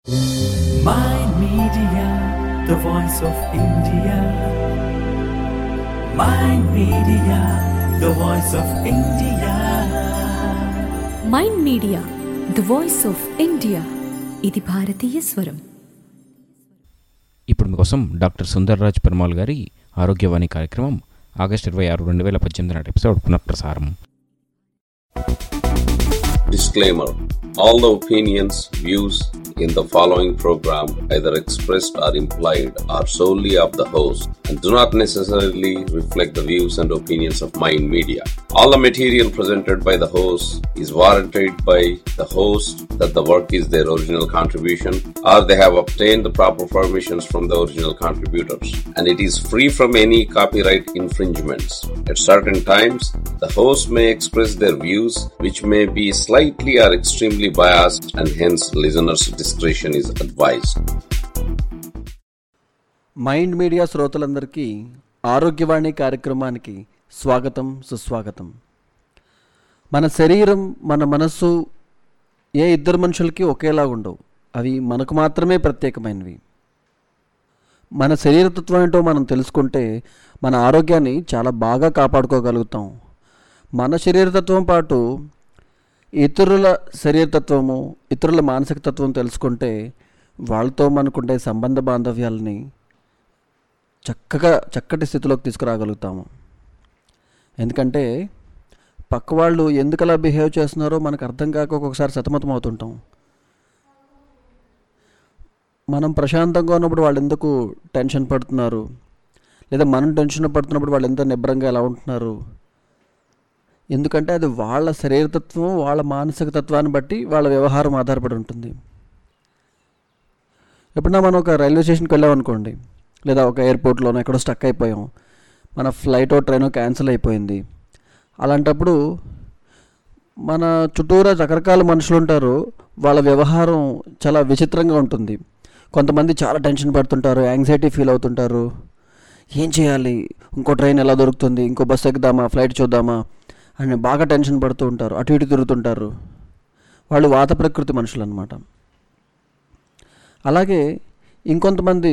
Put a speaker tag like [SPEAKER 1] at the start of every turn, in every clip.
[SPEAKER 1] Mind Media, the voice of India. Mind Media, the voice of India.
[SPEAKER 2] Mind media the voice of India ఇది భారతీయ స్వరం
[SPEAKER 3] ఇప్పుడు మీకోసం doctor Sundarraj Perumal గారి ఆరోగ్యవాణి కార్యక్రమం ఆగస్టు ఇరవై ఆరు రెండు వేల పద్దెనిమిది నాటి ఎపిసోడ్ పునఃప్రసారం
[SPEAKER 4] Disclaimer All the opinions, views in the following program, either expressed or implied, are solely of the host and do not necessarily reflect the views and opinions of Mind Media. All the material presented by the host is warranted by the host that the work is their original contribution or they have obtained the proper permissions from the original contributors and it is free from any copyright infringements. At certain times, the host may express their views which may be slightly or extremely biased and hence listeners' discretion is advised.
[SPEAKER 5] Mind Media శ్రోతలందరికీ ఆరోగ్యవాణి కార్యక్రమానికి స్వాగతం సుస్వాగతం మన శరీరం మన మనస్సు ఏ ఇద్దరు మనుషులకి ఒకేలా ఉండవు అవి మనకు మాత్రమే ప్రత్యేకమైనవి మన శరీరతత్వం ఏంటో మనం తెలుసుకుంటే మన ఆరోగ్యాన్ని చాలా బాగా కాపాడుకోగలుగుతాం మన శరీరతత్వం పాటు ఇతరుల శరీరతత్వము ఇతరుల మానసిక తత్వం తెలుసుకుంటే వాళ్ళతో మనకుండే సంబంధ బాంధవ్యాలని చక్కగా చక్కటి స్థితిలోకి తీసుకురాగలుగుతాము ఎందుకంటే పక్క వాళ్ళు ఎందుకు అలా బిహేవ్ చేస్తున్నారో మనకు అర్థం కాక ఒక్కొక్కసారి సతమతం అవుతుంటాం మనం ప్రశాంతంగా ఉన్నప్పుడు వాళ్ళు ఎందుకు టెన్షన్ పడుతున్నారు లేదా మనం టెన్షన్ పడుతున్నప్పుడు వాళ్ళు ఎంత నిబ్రంగా ఎలా ఉంటున్నారు ఎందుకంటే అది వాళ్ళ శరీరతత్వం వాళ్ళ మానసిక తత్వాన్ని బట్టి వాళ్ళ వ్యవహారం ఆధారపడి ఉంటుంది ఎప్పుడన్నా మనం ఒక రైల్వే స్టేషన్కి వెళ్ళామనుకోండి లేదా ఒక ఎయిర్పోర్ట్లోనో ఎక్కడో స్టక్ అయిపోయాం మన ఫ్లైట్ ట్రైన్ క్యాన్సిల్ అయిపోయింది అలాంటప్పుడు మన చుట్టూరా రకరకాల మనుషులు ఉంటారు వాళ్ళ వ్యవహారం చాలా విచిత్రంగా ఉంటుంది కొంతమంది చాలా టెన్షన్ పడుతుంటారు యాంగ్జైటీ ఫీల్ అవుతుంటారు ఏం చేయాలి ఇంకో ట్రైన్ ఎలా దొరుకుతుంది ఇంకో బస్ ఎక్కుదామా ఫ్లైట్ చూద్దామా అని బాగా టెన్షన్ పడుతూ ఉంటారు అటు ఇటు తిరుగుతుంటారు వాళ్ళు వాత ప్రకృతి మనుషులు అనమాట అలాగే ఇంకొంతమంది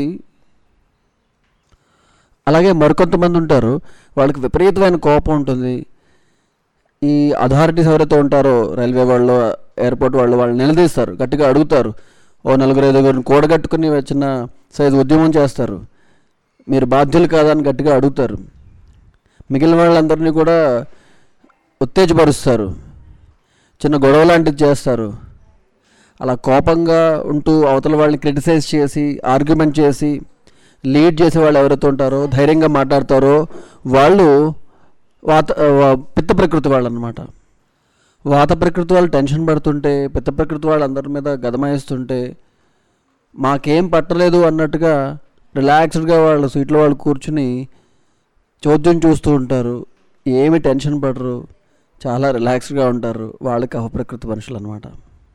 [SPEAKER 5] అలాగే మరికొంతమంది ఉంటారు వాళ్ళకి విపరీతమైన కోపం ఉంటుంది ఈ అథారిటీస్ ఎవరైతే ఉంటారో రైల్వే వాళ్ళు ఎయిర్పోర్ట్ వాళ్ళు వాళ్ళు నిలదీస్తారు గట్టిగా అడుగుతారు ఓ నలుగురు ఐదుగురిని కూడగట్టుకుని చిన్న సైజు ఉద్యమం చేస్తారు మీరు బాధ్యులు కాదని గట్టిగా అడుగుతారు మిగిలిన వాళ్ళందరినీ కూడా ఉత్తేజపరుస్తారు చిన్న గొడవ లాంటిది చేస్తారు అలా కోపంగా ఉంటూ అవతల వాళ్ళని క్రిటిసైజ్ చేసి ఆర్గ్యుమెంట్ చేసి లీడ్ చేసే వాళ్ళు ఎవరైతే ఉంటారో ధైర్యంగా మాట్లాడతారో వాళ్ళు వాత వా- పిత్త ప్రకృతి వాళ్ళు అనమాట వాత ప్రకృతి వాళ్ళు టెన్షన్ పడుతుంటే పిత్త ప్రకృతి వాళ్ళు అందరి మీద గదమాయిస్తుంటే మాకేం పట్టలేదు అన్నట్టుగా రిలాక్స్డ్గా వాళ్ళు సీట్లో వాళ్ళు కూర్చుని చోద్యం చూస్తూ ఉంటారు ఏమి టెన్షన్ పడరు చాలా రిలాక్స్డ్గా ఉంటారు వాళ్ళు కఫ ప్రకృతి మనుషులు అనమాట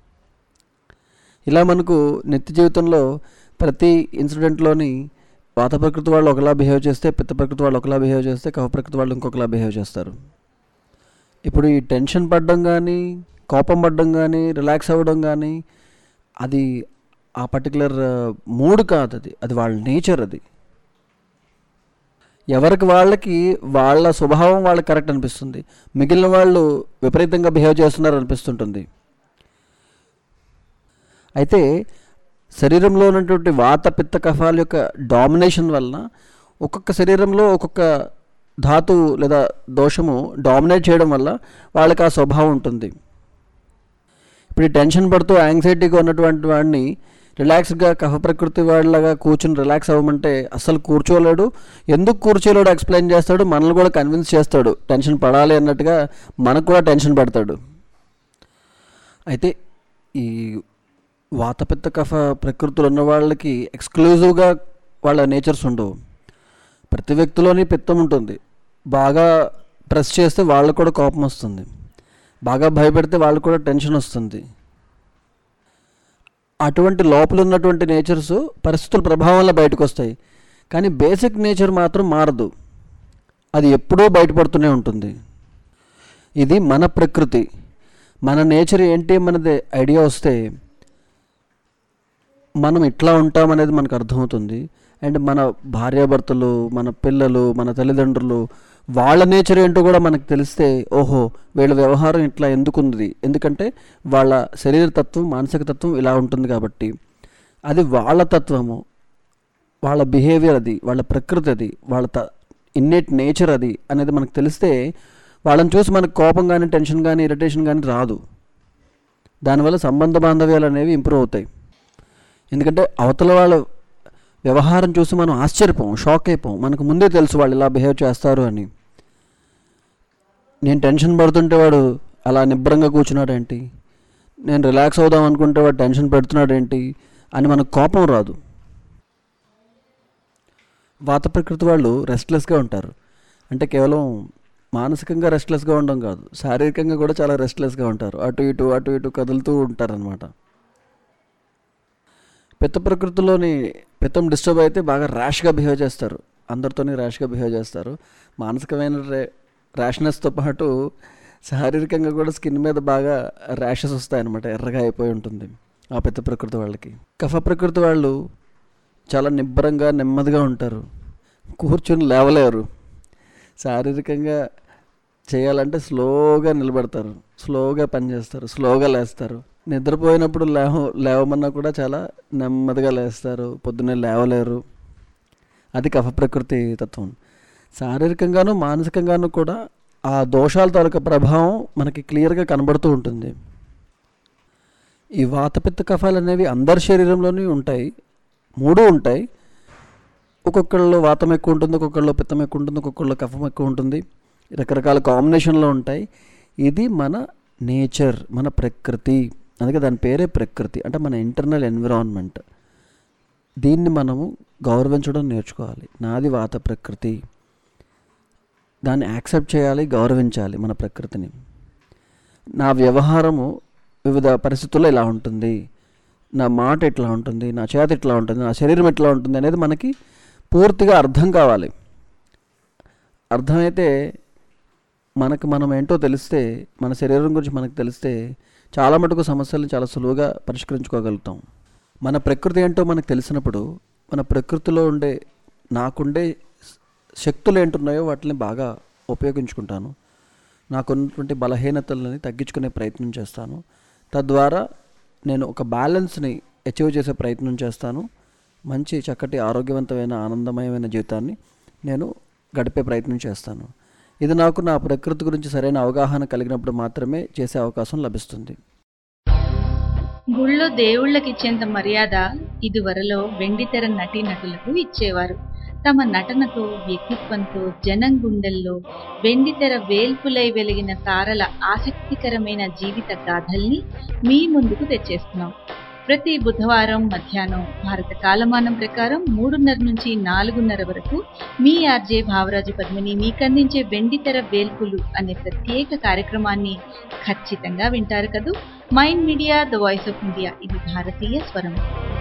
[SPEAKER 5] ఇలా మనకు నిత్య జీవితంలో ప్రతి ఇన్సిడెంట్లోని వాత ప్రకృతి వాళ్ళు ఒకలా బిహేవ్ చేస్తే పిత్త ప్రకృతి వాళ్ళు ఒకలా బిహేవ్ చేస్తే కఫ ప్రకృతి వాళ్ళు ఇంకొకలా బిహేవ్ చేస్తారు ఇప్పుడు ఈ టెన్షన్ పడడం కానీ కోపం పడడం కానీ రిలాక్స్ అవ్వడం కానీ అది ఆ పర్టికులర్ మూడ్ కాదు అది అది వాళ్ళ నేచర్ అది ఎవరికి వాళ్ళకి వాళ్ళ స్వభావం వాళ్ళకి కరెక్ట్ అనిపిస్తుంది మిగిలిన వాళ్ళు విపరీతంగా బిహేవ్ చేస్తున్నారు అనిపిస్తుంటుంది అయితే శరీరంలో ఉన్నటువంటి వాత పిత్త కఫాల యొక్క డామినేషన్ వలన ఒక్కొక్క శరీరంలో ఒక్కొక్క ధాతువు లేదా దోషము డామినేట్ చేయడం వల్ల వాళ్ళకి ఆ స్వభావం ఉంటుంది ఇప్పుడు ఈ టెన్షన్ పడుతూ యాంగ్జైటీగా ఉన్నటువంటి వాడిని రిలాక్స్గా కఫ ప్రకృతి వాళ్ళగా కూర్చుని రిలాక్స్ అవ్వమంటే అస్సలు కూర్చోలేడు ఎందుకు కూర్చోలేడు ఎక్స్ప్లెయిన్ చేస్తాడు మనల్ని కూడా కన్విన్స్ చేస్తాడు టెన్షన్ పడాలి అన్నట్టుగా మనకు కూడా టెన్షన్ పడతాడు అయితే ఈ వాతపిత్త కఫ ప్రకృతులు ఉన్న వాళ్ళకి ఎక్స్క్లూజివ్గా వాళ్ళ నేచర్స్ ఉండవు ప్రతి వ్యక్తిలోని పిత్తం ఉంటుంది బాగా ప్రెస్ చేస్తే వాళ్ళకు కూడా కోపం వస్తుంది బాగా భయపెడితే వాళ్ళకు కూడా టెన్షన్ వస్తుంది అటువంటి లోపల ఉన్నటువంటి నేచర్స్ పరిస్థితుల ప్రభావం వల్ల బయటకు వస్తాయి కానీ బేసిక్ నేచర్ మాత్రం మారదు అది ఎప్పుడూ బయటపడుతూనే ఉంటుంది ఇది మన ప్రకృతి మన నేచర్ ఏంటి మనది ఐడియా వస్తే మనం ఇట్లా ఉంటాం అనేది మనకు అర్థమవుతుంది అండ్ మన భార్యాభర్తలు మన పిల్లలు మన తల్లిదండ్రులు వాళ్ళ నేచర్ ఏంటో కూడా మనకు తెలిస్తే ఓహో వీళ్ళ వ్యవహారం ఇట్లా ఎందుకుంది ఎందుకంటే వాళ్ళ శరీర తత్వం మానసిక తత్వం ఇలా ఉంటుంది కాబట్టి అది వాళ్ళ తత్వము వాళ్ళ బిహేవియర్ అది వాళ్ళ ప్రకృతి అది వాళ్ళ త ఇన్నేట్ నేచర్ అది అనేది మనకు తెలిస్తే వాళ్ళని చూసి మనకు కోపం కానీ టెన్షన్ కానీ ఇరిటేషన్ కానీ రాదు దానివల్ల సంబంధ బాంధవ్యాలు అనేవి ఇంప్రూవ్ అవుతాయి ఎందుకంటే అవతల వాళ్ళ వ్యవహారం చూసి మనం ఆశ్చర్యపోం షాక్ అయిపోం మనకు ముందే తెలుసు వాళ్ళు ఇలా బిహేవ్ చేస్తారు అని నేను టెన్షన్ పడుతుంటే వాడు అలా నిబ్బరంగా కూర్చున్నాడు ఏంటి నేను రిలాక్స్ అవుదాం అనుకుంటే వాడు టెన్షన్ పెడుతున్నాడు ఏంటి అని మనకు కోపం రాదు వాత ప్రకృతి వాళ్ళు రెస్ట్లెస్గా ఉంటారు అంటే కేవలం మానసికంగా రెస్ట్లెస్గా ఉండడం కాదు శారీరకంగా కూడా చాలా రెస్ట్లెస్గా ఉంటారు అటు ఇటు అటు ఇటు కదులుతూ ఉంటారనమాట పిత్త ప్రకృతిలోని పిత్తం డిస్టర్బ్ అయితే బాగా ర్యాష్గా బిహేవ్ చేస్తారు అందరితోని ర్యాష్గా బిహేవ్ చేస్తారు మానసికమైన రే ర్యాష్నెస్తో పాటు శారీరకంగా కూడా స్కిన్ మీద బాగా ర్యాషెస్ వస్తాయన్నమాట ఎర్రగా అయిపోయి ఉంటుంది ఆ పిత్త ప్రకృతి వాళ్ళకి కఫ ప్రకృతి వాళ్ళు చాలా నిబ్బరంగా నెమ్మదిగా ఉంటారు కూర్చొని లేవలేరు శారీరకంగా చేయాలంటే స్లోగా నిలబడతారు స్లోగా పనిచేస్తారు స్లోగా లేస్తారు నిద్రపోయినప్పుడు లేవ లేవమన్నా కూడా చాలా నెమ్మదిగా లేస్తారు పొద్దున్నే లేవలేరు అది కఫ ప్రకృతి తత్వం శారీరకంగాను మానసికంగాను కూడా ఆ దోషాల తాలూకా ప్రభావం మనకి క్లియర్గా కనబడుతూ ఉంటుంది ఈ వాతపిత్త కఫాలు అనేవి అందరి శరీరంలోనే ఉంటాయి మూడు ఉంటాయి ఒక్కొక్కళ్ళు వాతం ఎక్కువ ఉంటుంది ఒక్కొక్కళ్ళు పిత్తం ఎక్కువ ఉంటుంది ఒక్కొక్కళ్ళు కఫం ఎక్కువ ఉంటుంది రకరకాల కాంబినేషన్లో ఉంటాయి ఇది మన నేచర్ మన ప్రకృతి అందుకే దాని పేరే ప్రకృతి అంటే మన ఇంటర్నల్ ఎన్విరాన్మెంట్ దీన్ని మనము గౌరవించడం నేర్చుకోవాలి నాది వాత ప్రకృతి దాన్ని యాక్సెప్ట్ చేయాలి గౌరవించాలి మన ప్రకృతిని నా వ్యవహారము వివిధ పరిస్థితుల్లో ఇలా ఉంటుంది నా మాట ఎట్లా ఉంటుంది నా చేత ఎట్లా ఉంటుంది నా శరీరం ఎట్లా ఉంటుంది అనేది మనకి పూర్తిగా అర్థం కావాలి అర్థమైతే మనకు మనం ఏంటో తెలిస్తే మన శరీరం గురించి మనకు తెలిస్తే చాలా మటుకు సమస్యలను చాలా సులువుగా పరిష్కరించుకోగలుగుతాం మన ప్రకృతి ఏంటో మనకు తెలిసినప్పుడు మన ప్రకృతిలో ఉండే నాకుండే శక్తులు ఏంటున్నాయో వాటిని బాగా ఉపయోగించుకుంటాను నాకున్నటువంటి బలహీనతలని తగ్గించుకునే ప్రయత్నం చేస్తాను తద్వారా నేను ఒక బ్యాలెన్స్ని అచీవ్ చేసే ప్రయత్నం చేస్తాను మంచి చక్కటి ఆరోగ్యవంతమైన ఆనందమయమైన జీవితాన్ని నేను గడిపే ప్రయత్నం చేస్తాను ఇది నాకు నా ప్రకృతి గురించి సరైన అవగాహన కలిగినప్పుడు మాత్రమే చేసే అవకాశం లభిస్తుంది
[SPEAKER 6] గుళ్ళో దేవుళ్ళకిచ్చేంత మర్యాద ఇదివరలో వెండితెర నటీనటులకు ఇచ్చేవారు తమ నటనతో వ్యక్తిత్వంతో జనం గుండెల్లో వెండితెర వేల్పులై వెలిగిన తారల ఆసక్తికరమైన జీవిత గాథల్ని మీ ముందుకు తెచ్చేస్తున్నాం ప్రతి బుధవారం మధ్యాహ్నం భారత కాలమానం ప్రకారం మూడున్నర నుంచి నాలుగున్నర వరకు మీ ఆర్జే భావరాజు పద్మిని మీకందించే వెండితెర వేల్పులు అనే ప్రత్యేక కార్యక్రమాన్ని ఖచ్చితంగా వింటారు కదూ mind media the voice of India ఇది భారతీయ స్వరం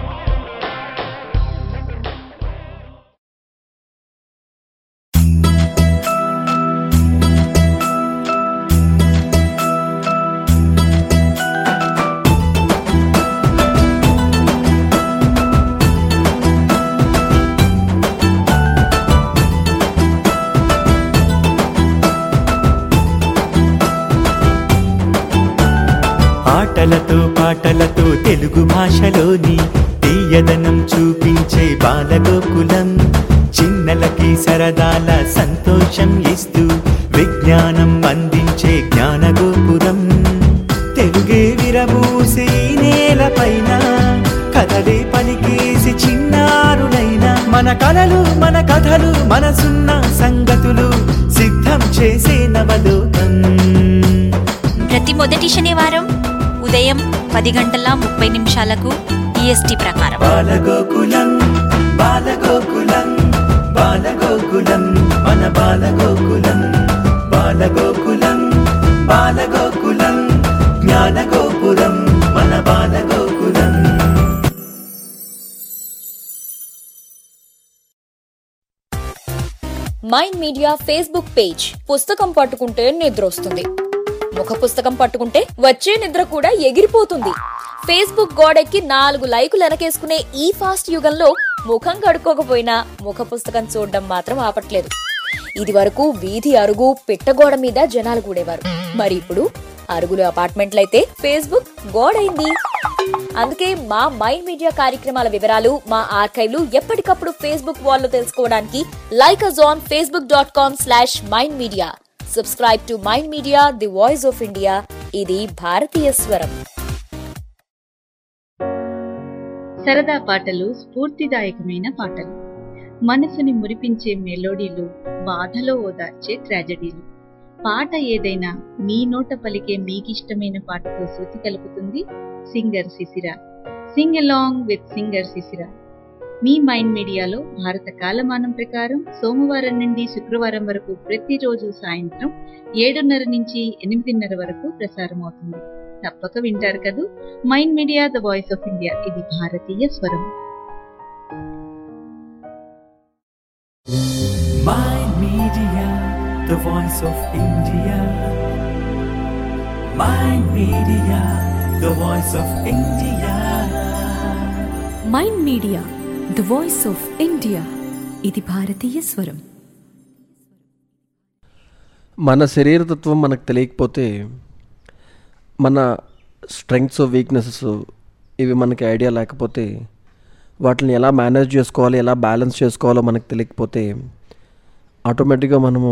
[SPEAKER 1] ఆటలతో పాటలతో తెలుగు భాషలోని తీయదనం చూపించే బాలగోకులం చిన్నలకి సరదాల సంతోషం ఇస్తూ విజ్ఞానం అందించే జ్ఞానగోపురం తెలుగే విరబూసి ఈ నేలపైన కథలే పలికేసి చిన్నారులైన మన కలలు మన కథలు మనసున్న సంగతులు సిద్ధం చేసే నవలోకం
[SPEAKER 7] ప్రతి మొదటి శనివారం ఉదయం పది గంటల ముప్పై నిమిషాలకు ఈఎస్టీ ప్రకారం
[SPEAKER 1] బాలగోకులం బాలగోకులం బాలగోకులం మన బాలగోకులం బాలగోకులం బాలగోకులం జ్ఞానగోపురం మన Balagokulam
[SPEAKER 8] Mind Media Facebook page పుస్తకం పట్టుకుంటే నిద్ర వస్తుంది ముఖ పుస్తకం పట్టుకుంటే వచ్చే నిద్ర కూడా ఎగిరిపోతుంది ఫేస్బుక్ గోడెక్కి నాలుగు లైకులు వెనకేసుకునే ఈ ఫాస్ట్ యుగంలో ముఖం కడుక్కోకపోయినా ముఖ పుస్తకం చూడడం మాత్రం ఆపట్లేదు ఇది వరకు వీధి అరుగు పిట్టగోడ మీద జనాలు కూడేవారు మరి ఇప్పుడు అరుగులు అపార్ట్మెంట్లయితే ఫేస్బుక్ గోడైంది అందుకే మా మైండ్ మీడియా కార్యక్రమాల వివరాలు మా ఆర్కైవ్లు ఎప్పటికప్పుడు ఫేస్బుక్ వాల్లో తెలుసుకోవడానికి like us on Facebook dot com slash Mind Media subscribe to Mind media the voice of India ఇది భారతీయ స్వరం
[SPEAKER 6] సరదా పాటలు స్ఫూర్తిదాయకమైన పాటలు మనసుని మురిపించే మెలోడీలు బాధలో ఓదార్చే ట్రాజడీలు పాట ఏదైనా మీ నోట పలికే మీకిష్టమైన పాటతో శృతి కలుపుతుంది సింగర్ శిశిర సింగ్ అలాంగ్ విత్ సింగర్ శిశిర మీ మైండ్ మీడియాలో భారత కాలమానం ప్రకారం సోమవారం నుండి శుక్రవారం వరకు ప్రతిరోజు సాయంత్రం ఏడున్నర నుంచి ఎనిమిదిన్నర వరకు ప్రసారం అవుతుంది తప్పక వింటారు కదూ mind media the voice of India ఇది భారతీయ స్వరం
[SPEAKER 1] Mind Media, the voice of India. Mind Media, the voice of India.
[SPEAKER 2] Mind media the voice of India ఇది భారతీయ స్వరం
[SPEAKER 5] మన శరీరతత్వం మనకు తెలియకపోతే మన స్ట్రెంగ్స్ వీక్నెసెస్ ఇవి మనకి ఐడియా లేకపోతే వాటిని ఎలా మేనేజ్ చేసుకోవాలి ఎలా బ్యాలెన్స్ చేసుకోవాలో మనకు తెలియకపోతే ఆటోమేటిక్గా మనము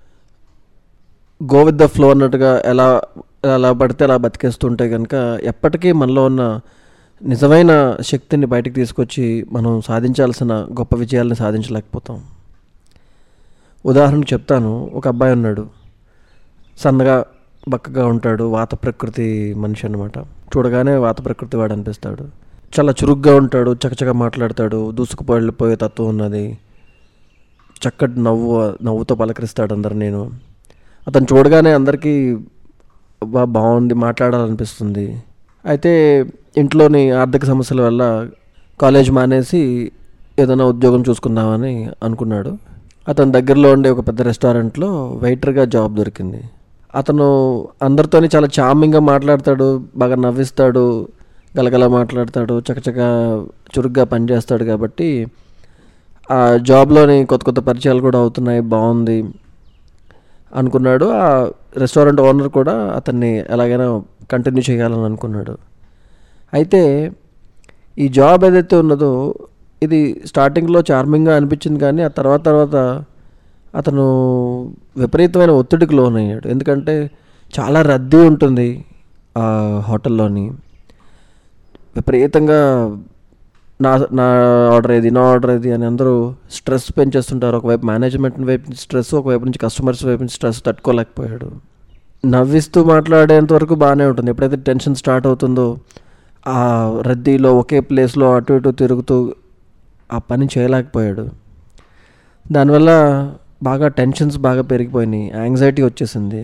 [SPEAKER 5] గో విత్ ద ఫ్లో అన్నట్టుగా ఎలా ఎలా పడితే అలా బతికేస్తుంటే కనుక ఎప్పటికీ మనలో ఉన్న నిజమైన శక్తిని బయటికి తీసుకొచ్చి మనం సాధించాల్సిన గొప్ప విజయాలను సాధించలేకపోతాం ఉదాహరణకు చెప్తాను ఒక అబ్బాయి ఉన్నాడు సన్నగా బక్కగా ఉంటాడు వాత ప్రకృతి మనిషి అనమాట చూడగానే వాత ప్రకృతి వాడు అనిపిస్తాడు చాలా చురుగ్గా ఉంటాడు చకచక మాట్లాడతాడు దూసుకుపోయిపోయే తత్వం ఉన్నది చక్కటి నవ్వు నవ్వుతో పలకరిస్తాడు అందరు నేను అతను చూడగానే అందరికీ బా బాగుంది మాట్లాడాలనిపిస్తుంది అయితే ఇంట్లోని ఆర్థిక సమస్యల వల్ల కాలేజ్ మానేసి ఏదైనా ఉద్యోగం చూసుకుందామని అనుకున్నాడు అతని దగ్గరలో ఉండే ఒక పెద్ద రెస్టారెంట్లో వెయిటర్గా జాబ్ దొరికింది అతను అందరితోని చాలా చామింగ్గా మాట్లాడతాడు బాగా నవ్విస్తాడు గలగల మాట్లాడతాడు చకచక చురుగ్గా పనిచేస్తాడు కాబట్టి ఆ జాబ్లోని కొత్త కొత్త పరిచయాలు కూడా అవుతున్నాయి బాగుంది అనుకున్నాడు ఆ రెస్టారెంట్ ఓనర్ కూడా అతన్ని ఎలాగైనా కంటిన్యూ చేయాలని అనుకున్నాడు అయితే ఈ జాబ్ ఏదైతే ఉన్నదో ఇది స్టార్టింగ్లో చార్మింగ్గా అనిపించింది కానీ ఆ తర్వాత తర్వాత అతను విపరీతమైన ఒత్తిడికి లోనయ్యాడు ఎందుకంటే చాలా రద్దీ ఉంటుంది ఆ హోటల్లోని విపరీతంగా నా నా ఆర్డర్ ఏది నా ఆర్డర్ ఏది అని అందరూ స్ట్రెస్ పెంచేస్తుంటారు ఒకవైపు మేనేజ్మెంట్ వైపు నుంచి స్ట్రెస్ ఒకవైపు నుంచి కస్టమర్స్ వైపు నుంచి స్ట్రెస్ తట్టుకోలేకపోయాడు నవ్విస్తూ మాట్లాడేంత వరకు బాగానే ఉంటుంది ఎప్పుడైతే టెన్షన్ స్టార్ట్ అవుతుందో ఆ రద్దీలో ఒకే ప్లేస్లో అటు ఇటు తిరుగుతూ ఆ పని చేయలేకపోయాడు దానివల్ల బాగా టెన్షన్స్ బాగా పెరిగిపోయినాయి యాంగ్జైటీ వచ్చేసింది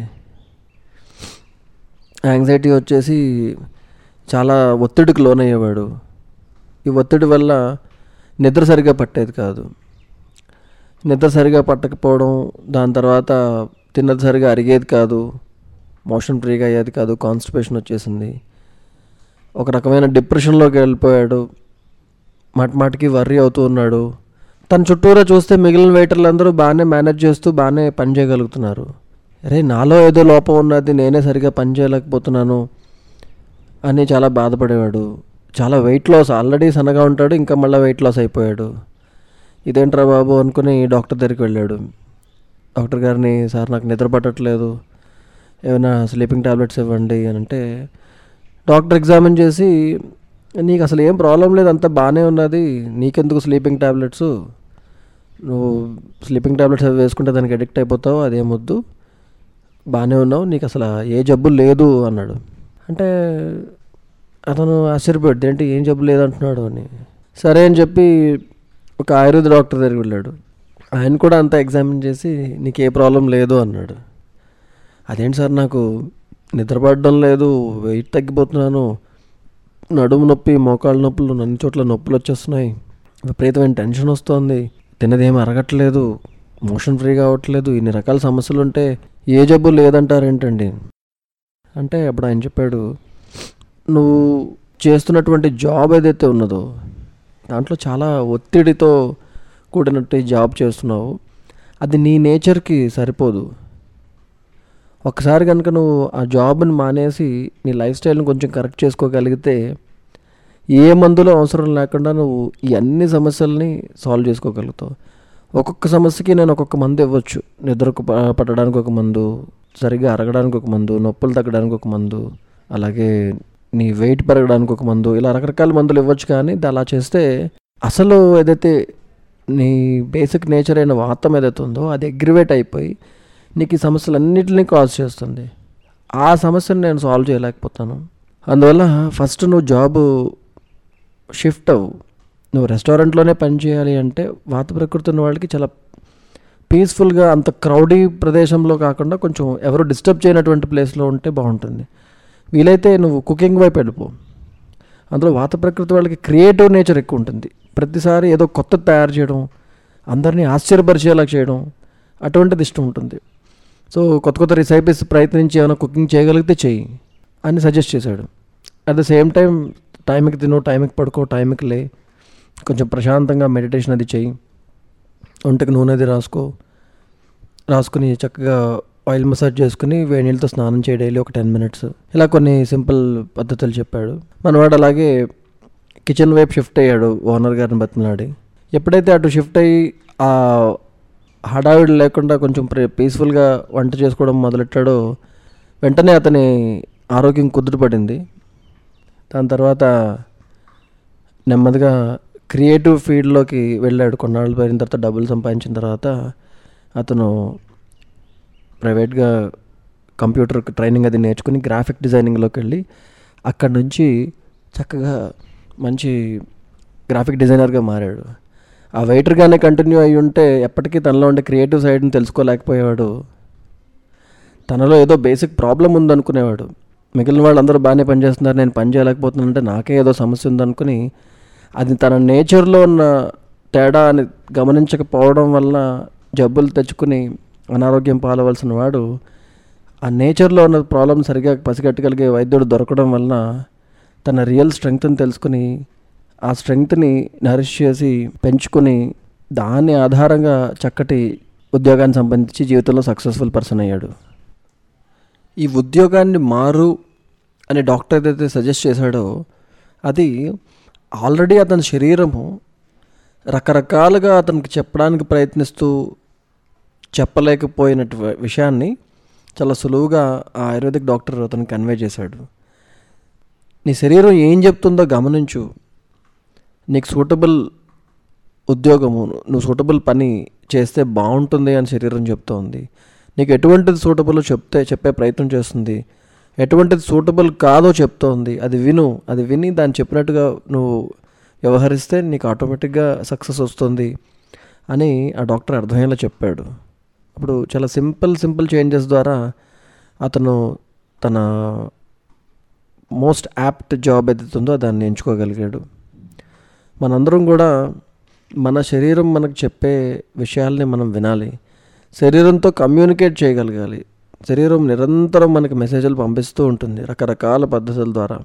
[SPEAKER 5] యాంగ్జైటీ వచ్చేసి చాలా ఒత్తిడికి లోనయ్యేవాడు ఈ ఒత్తిడి వల్ల నిద్ర సరిగా పట్టేది కాదు నిద్ర సరిగా పట్టకపోవడం దాని తర్వాత తిన్నది సరిగా అరిగేది కాదు మోషన్ ఫ్రీగా అయ్యేది కాదు కాన్స్టిపేషన్ వచ్చేసింది ఒక రకమైన డిప్రెషన్లోకి వెళ్ళిపోయాడు మాటి మాటికి వర్రీ అవుతూ ఉన్నాడు తన చుట్టూరా చూస్తే మిగిలిన వెయిటర్లు అందరూ బాగానే మేనేజ్ చేస్తూ బాగానే పని చేయగలుగుతున్నారు అరే నాలో ఏదో లోపం ఉన్నది నేనే సరిగా పని చేయలేకపోతున్నాను అని చాలా బాధపడేవాడు చాలా వెయిట్ లాస్ ఆల్రెడీ సన్నగా ఉంటాడు ఇంకా మళ్ళీ వెయిట్ లాస్ అయిపోయాడు ఇదేంట్రా బాబు అనుకుని డాక్టర్ దగ్గరికి వెళ్ళాడు డాక్టర్ గారిని సార్ నాకు నిద్ర పట్టట్లేదు ఏమైనా స్లీపింగ్ టాబ్లెట్స్ ఇవ్వండి అని అంటే డాక్టర్ ఎగ్జామిన్ చేసి నీకు అసలు ఏం ప్రాబ్లం లేదు అంతా బాగానే ఉన్నది నీకెందుకు స్లీపింగ్ టాబ్లెట్స్ నువ్వు స్లీపింగ్ టాబ్లెట్స్ అవి వేసుకుంటే దానికి అడిక్ట్ అయిపోతావు అదేమొద్దు బాగానే ఉన్నావు నీకు అసలు ఏ జబ్బు లేదు అన్నాడు అంటే అతను ఆశ్చర్యపోయాడు ఏంటి ఏం జబ్బు లేదంటున్నాడు అని సరే అని చెప్పి ఒక ఆయుర్వేద డాక్టర్ దగ్గరికి వెళ్ళాడు ఆయన కూడా అంతా ఎగ్జామిన్ చేసి నీకు ఏ ప్రాబ్లం లేదు అన్నాడు అదేంటి సార్ నాకు నిద్రపడడం లేదు వెయిట్ తగ్గిపోతున్నాను నడుము నొప్పి మోకాళ్ళ నొప్పులు అన్ని చోట్ల నొప్పులు వచ్చేస్తున్నాయి విపరీతమైన టెన్షన్ వస్తుంది తినదేం అరగట్లేదు మోషన్ ఫ్రీగా అవ్వట్లేదు ఇన్ని రకాల సమస్యలు ఉంటే ఏ జబ్బు లేదంటారేంటండి అంటే అప్పుడు ఆయన చెప్పాడు నువ్వు చేస్తున్నటువంటి జాబ్ ఏదైతే ఉన్నదో దాంట్లో చాలా ఒత్తిడితో కూడినట్టు జాబ్ చేస్తున్నావు అది నీ నేచర్కి సరిపోదు ఒకసారి కనుక నువ్వు ఆ జాబ్ని మానేసి నీ లైఫ్ స్టైల్ని కొంచెం కరెక్ట్ చేసుకోగలిగితే ఏ మందులు అవసరం లేకుండా నువ్వు ఈ అన్ని సమస్యల్ని సాల్వ్ చేసుకోగలుగుతావు ఒక్కొక్క సమస్యకి నేను ఒక్కొక్క మందు ఇవ్వచ్చు నిద్రకు ప- పట్టడానికి ఒక మందు సరిగ్గా అరగడానికి ఒక మందు నొప్పులు తగ్గడానికి ఒక మందు అలాగే నీ వెయిట్ పెరగడానికి ఒక మందు ఇలా రకరకాల మందులు ఇవ్వచ్చు కానీ ఇది అలా చేస్తే అసలు ఏదైతే నీ బేసిక్ నేచర్ అయిన వాతం ఏదైతే ఉందో అది అగ్రివేట్ అయిపోయి నీకు ఈ సమస్యలన్నింటినీ కాజ్ చేస్తుంది ఆ సమస్యను నేను సాల్వ్ చేయలేకపోతాను అందువల్ల ఫస్ట్ నువ్వు జాబ్ షిఫ్ట్ అవ్వు నువ్వు రెస్టారెంట్లోనే పని చేయాలి అంటే వాత ప్రకృతి ఉన్న వాళ్ళకి చాలా పీస్ఫుల్గా అంత క్రౌడీ ప్రదేశంలో కాకుండా కొంచెం ఎవరు డిస్టర్బ్ చేయనటువంటి ప్లేస్లో ఉంటే బాగుంటుంది వీలైతే నువ్వు కుకింగ్ వైపు వెళ్ళిపో అందులో వాత ప్రకృతి వాళ్ళకి క్రియేటివ్ నేచర్ ఎక్కువ ఉంటుంది ప్రతిసారి ఏదో కొత్త తయారు చేయడం అందరినీ ఆశ్చర్యపరిచేలా చేయడం అటువంటిది ఇష్టం ఉంటుంది సో కొత్త కొత్త రెసిపీస్ ప్రయత్నించి ఏమైనా కుకింగ్ చేయగలిగితే చెయ్యి అని సజెస్ట్ చేశాడు అట్ ద సేమ్ టైం టైంకి తిను టైంకి పడుకో టైంకి లే కొంచెం ప్రశాంతంగా మెడిటేషన్ అది చెయ్యి ఒంటికి నూనె అది రాసుకో రాసుకుని చక్కగా ఆయిల్ మసాజ్ చేసుకుని వేడి నీళ్ళతో స్నానం చేయి డైలీ ఒక టెన్ మినిట్స్ ఇలా కొన్ని సింపుల్ పద్ధతులు చెప్పాడు మనవాడు అలాగే కిచెన్ వైపు షిఫ్ట్ అయ్యాడు ఓనర్ గారిని బతిమలాడి ఎప్పుడైతే అటు షిఫ్ట్ అయ్యి ఆ హడావిడి లేకుండా కొంచెం పీస్ఫుల్గా వంట చేసుకోవడం మొదలెట్టాడో వెంటనే అతని ఆరోగ్యం కుదుటపడింది దాని తర్వాత నెమ్మదిగా క్రియేటివ్ ఫీల్డ్లోకి వెళ్ళాడు కొన్నాళ్ళు పోయిన తర్వాత డబ్బులు సంపాదించిన తర్వాత అతను ప్రైవేట్గా కంప్యూటర్ ట్రైనింగ్ అది నేర్చుకుని గ్రాఫిక్ డిజైనింగ్లోకి వెళ్ళి అక్కడ నుంచి చక్కగా మంచి గ్రాఫిక్ డిజైనర్గా మారాడు ఆ వెయిటర్గానే కంటిన్యూ అయ్యి ఉంటే ఎప్పటికీ తనలో ఉండే క్రియేటివ్ సైడ్ని తెలుసుకోలేకపోయేవాడు తనలో ఏదో బేసిక్ ప్రాబ్లం ఉందనుకునేవాడు మిగిలిన వాళ్ళందరూ బాగానే పనిచేస్తున్నారు నేను పని చేయలేకపోతున్నానంటే నాకే ఏదో సమస్య ఉందనుకుని అది తన నేచర్లో ఉన్న తేడా అని గమనించకపోవడం వల్ల జబ్బులు తెచ్చుకుని అనారోగ్యం పాలవలసిన వాడు ఆ నేచర్లో ఉన్న ప్రాబ్లం సరిగా పసిగట్టగలిగే వైద్యుడు దొరకడం వలన తన రియల్ స్ట్రెంగ్త్ని తెలుసుకుని ఆ స్ట్రెంగ్త్ని నరిష్ చేసి పెంచుకుని దాని ఆధారంగా చక్కటి ఉద్యోగాన్ని సంబంధించి జీవితంలో సక్సెస్ఫుల్ పర్సన్ అయ్యాడు ఈ ఉద్యోగాన్ని మారు అని డాక్టర్ ఏదైతే సజెస్ట్ చేశాడో అది ఆల్రెడీ అతని శరీరము రకరకాలుగా అతనికి చెప్పడానికి ప్రయత్నిస్తూ చెప్పలేకపోయినటు విషయాన్ని చాలా సులువుగా ఆ ఆయుర్వేదిక్ డాక్టర్ అతను కన్వే చేశాడు నీ శరీరం ఏం చెప్తుందో గమనించు నీకు సూటబుల్ ఉద్యోగము నువ్వు సూటబుల్ పని చేస్తే బాగుంటుంది అని శరీరం చెప్తోంది నీకు ఎటువంటిది సూటబుల్ చెప్తే చెప్పే ప్రయత్నం చేస్తుంది ఎటువంటిది సూటబుల్ కాదో చెప్తోంది అది విను అది విని దాన్ని చెప్పినట్టుగా నువ్వు వ్యవహరిస్తే నీకు ఆటోమేటిక్గా సక్సెస్ వస్తుంది అని ఆ డాక్టర్ అర్థమయ్యేలా చెప్పాడు అప్పుడు చాలా సింపుల్ సింపుల్ చేంజెస్ ద్వారా అతను తన మోస్ట్ యాప్ట్ జాబ్ ఏదైతే ఉందో దాన్ని ఎంచుకోగలిగాడు మనందరం కూడా మన శరీరం మనకు చెప్పే విషయాల్ని మనం వినాలి శరీరంతో కమ్యూనికేట్ చేయగలగాలి శరీరం నిరంతరం మనకి మెసేజ్లు పంపిస్తూ ఉంటుంది రకరకాల పద్ధతుల ద్వారా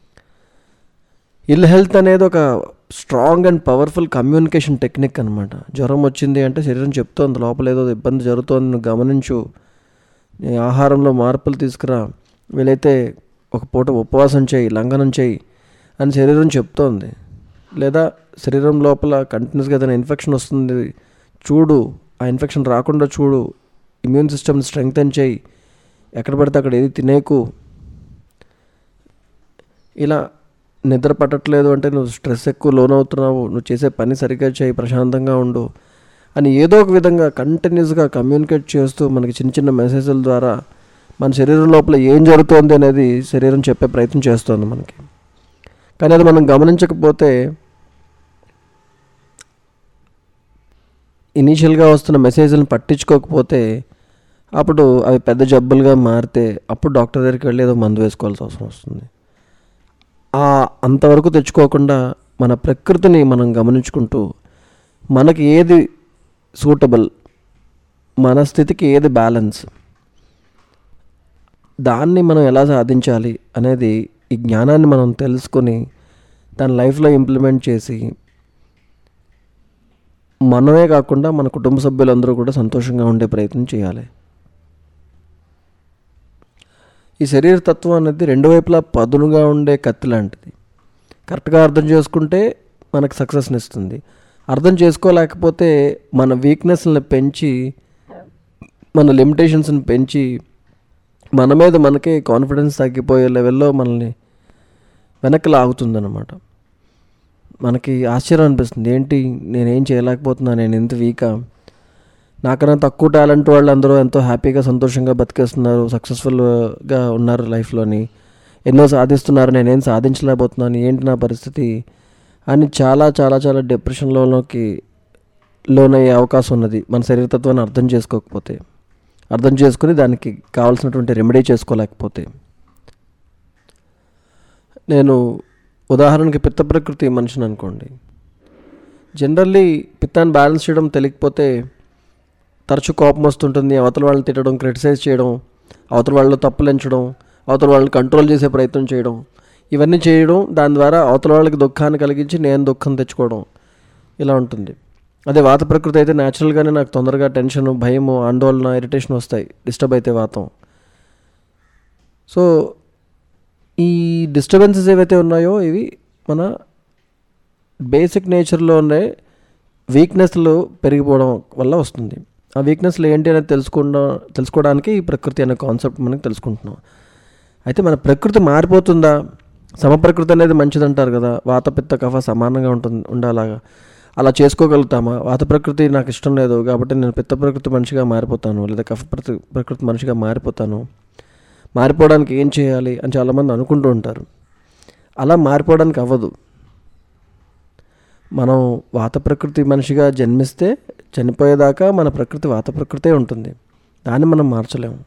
[SPEAKER 5] ఇల్ హెల్త్ అనేది ఒక strong and powerful communication technique అనమాట జ్వరం వచ్చింది అంటే శరీరం చెప్తోంది లోపల ఏదో ఇబ్బంది జరుగుతోంది నువ్వు గమనించు నీ ఆహారంలో మార్పులు తీసుకురా వీలైతే ఒక పూట ఉపవాసం చేయి లంఘనం చేయి అని శరీరం చెప్తోంది లేదా శరీరం లోపల కంటిన్యూస్గా ఏదైనా ఇన్ఫెక్షన్ వస్తుంది చూడు ఆ ఇన్ఫెక్షన్ రాకుండా చూడు ఇమ్యూన్ సిస్టమ్ని స్ట్రెంగ్తన్ చేయి ఎక్కడ పడితే అక్కడ ఏది తినేకు ఇలా నిద్ర పట్టట్లేదు అంటే నువ్వు స్ట్రెస్ ఎక్కువ లోన్ అవుతున్నావు నువ్వు చేసే పని సరిగ్గా చేయి ప్రశాంతంగా ఉండు అని ఏదో ఒక విధంగా కంటిన్యూస్గా కమ్యూనికేట్ చేస్తూ మనకి చిన్న చిన్న మెసేజ్ల ద్వారా మన శరీరం లోపల ఏం జరుగుతోంది అనేది శరీరం చెప్పే ప్రయత్నం చేస్తోంది మనకి కానీ అది మనం గమనించకపోతే ఇనీషియల్గా వస్తున్న మెసేజ్లను పట్టించుకోకపోతే అప్పుడు అవి పెద్ద జబ్బులుగా మారితే అప్పుడు డాక్టర్ దగ్గరికి వెళ్ళి ఏదో మందు వేసుకోవాల్సి అవసరం వస్తుంది ఆ అంతవరకు తెచ్చుకోకుండా మన ప్రకృతిని మనం గమనించుకుంటూ మనకి ఏది సూటబుల్ మన స్థితికి ఏది బ్యాలెన్స్ దాన్ని మనం ఎలా సాధించాలి అనేది ఈ జ్ఞానాన్ని మనం తెలుసుకొని దాని లైఫ్లో ఇంప్లిమెంట్ చేసి మనమే కాకుండా మన కుటుంబ సభ్యులందరూ కూడా సంతోషంగా ఉండే ప్రయత్నం చేయాలి ఈ శరీర తత్వం అనేది రెండు వైపులా పదునుగా ఉండే కత్తి లాంటిది కరెక్ట్గా అర్థం చేసుకుంటే మనకు సక్సెస్ని ఇస్తుంది అర్థం చేసుకోలేకపోతే మన వీక్నెస్ని పెంచి మన లిమిటేషన్స్ని పెంచి మన మీద మనకే కాన్ఫిడెన్స్ తగ్గిపోయే లెవెల్లో మనల్ని వెనక్కి లాగుతుందన్నమాట మనకి ఆశ్చర్యం అనిపిస్తుంది ఏంటి నేనేం చేయలేకపోతున్నా నేను ఎంత వీకా నాకన్నా తక్కువ టాలెంట్ వాళ్ళు అందరూ ఎంతో హ్యాపీగా సంతోషంగా బతికేస్తున్నారు సక్సెస్ఫుల్గా ఉన్నారు లైఫ్లోని ఎన్నో సాధిస్తున్నారు నేనేం సాధించలేకపోతున్నాను ఏంటి నా పరిస్థితి అని చాలా చాలా చాలా డిప్రెషన్లోకి లోనయ్యే అవకాశం ఉన్నది మన శరీరతత్వాన్ని అర్థం చేసుకోకపోతే అర్థం చేసుకుని దానికి కావాల్సినటువంటి రెమెడీ చేసుకోలేకపోతే నేను ఉదాహరణకి పిత్త ప్రకృతి మనిషిని అనుకోండి జనరల్లీ పిత్తాన్ని బ్యాలెన్స్ చేయడం తెలియకపోతే తరచు కోపం వస్తుంటుంది అవతల వాళ్ళని తిట్టడం క్రిటిసైజ్ చేయడం అవతల వాళ్ళు తప్పులు ఎంచడం అవతల వాళ్ళని కంట్రోల్ చేసే ప్రయత్నం చేయడం ఇవన్నీ చేయడం దాని ద్వారా అవతల వాళ్ళకి దుఃఖాన్ని కలిగించి నేను దుఃఖం తెచ్చుకోవడం ఇలా ఉంటుంది అదే వాత ప్రకృతి అయితే న్యాచురల్గానే నాకు తొందరగా టెన్షన్ భయము ఆందోళన ఇరిటేషన్ వస్తాయి డిస్టర్బ్ అయితే వాతం సో ఈ డిస్టర్బెన్సెస్ ఏవైతే ఉన్నాయో ఇవి మన బేసిక్ నేచర్లో ఉండే వీక్నెస్లు పెరిగిపోవడం వల్ల వస్తుంది ఆ వీక్నెస్లు ఏంటి అనేది తెలుసుకోవడం తెలుసుకోవడానికి ఈ ప్రకృతి అనే కాన్సెప్ట్ మనకి తెలుసుకుంటున్నాం అయితే మన ప్రకృతి మారిపోతుందా సమప్రకృతి అనేది మంచిది అంటారు కదా వాత పిత్త కఫ సమానంగా ఉంటుంది ఉండాలాగా అలా చేసుకోగలుగుతామా వాత ప్రకృతి నాకు ఇష్టం లేదు కాబట్టి నేను పిత్త ప్రకృతి మనిషిగా మారిపోతాను లేదా కఫ ప్రకృతి ప్రకృతి మనిషిగా మారిపోతాను మారిపోవడానికి ఏం చేయాలి అని చాలామంది అనుకుంటూ ఉంటారు అలా మారిపోవడానికి అవ్వదు మనం వాత ప్రకృతి మనిషిగా జన్మిస్తే చనిపోయేదాకా మన ప్రకృతి వాత ప్రకృతే ఉంటుంది దాన్ని మనం మార్చలేము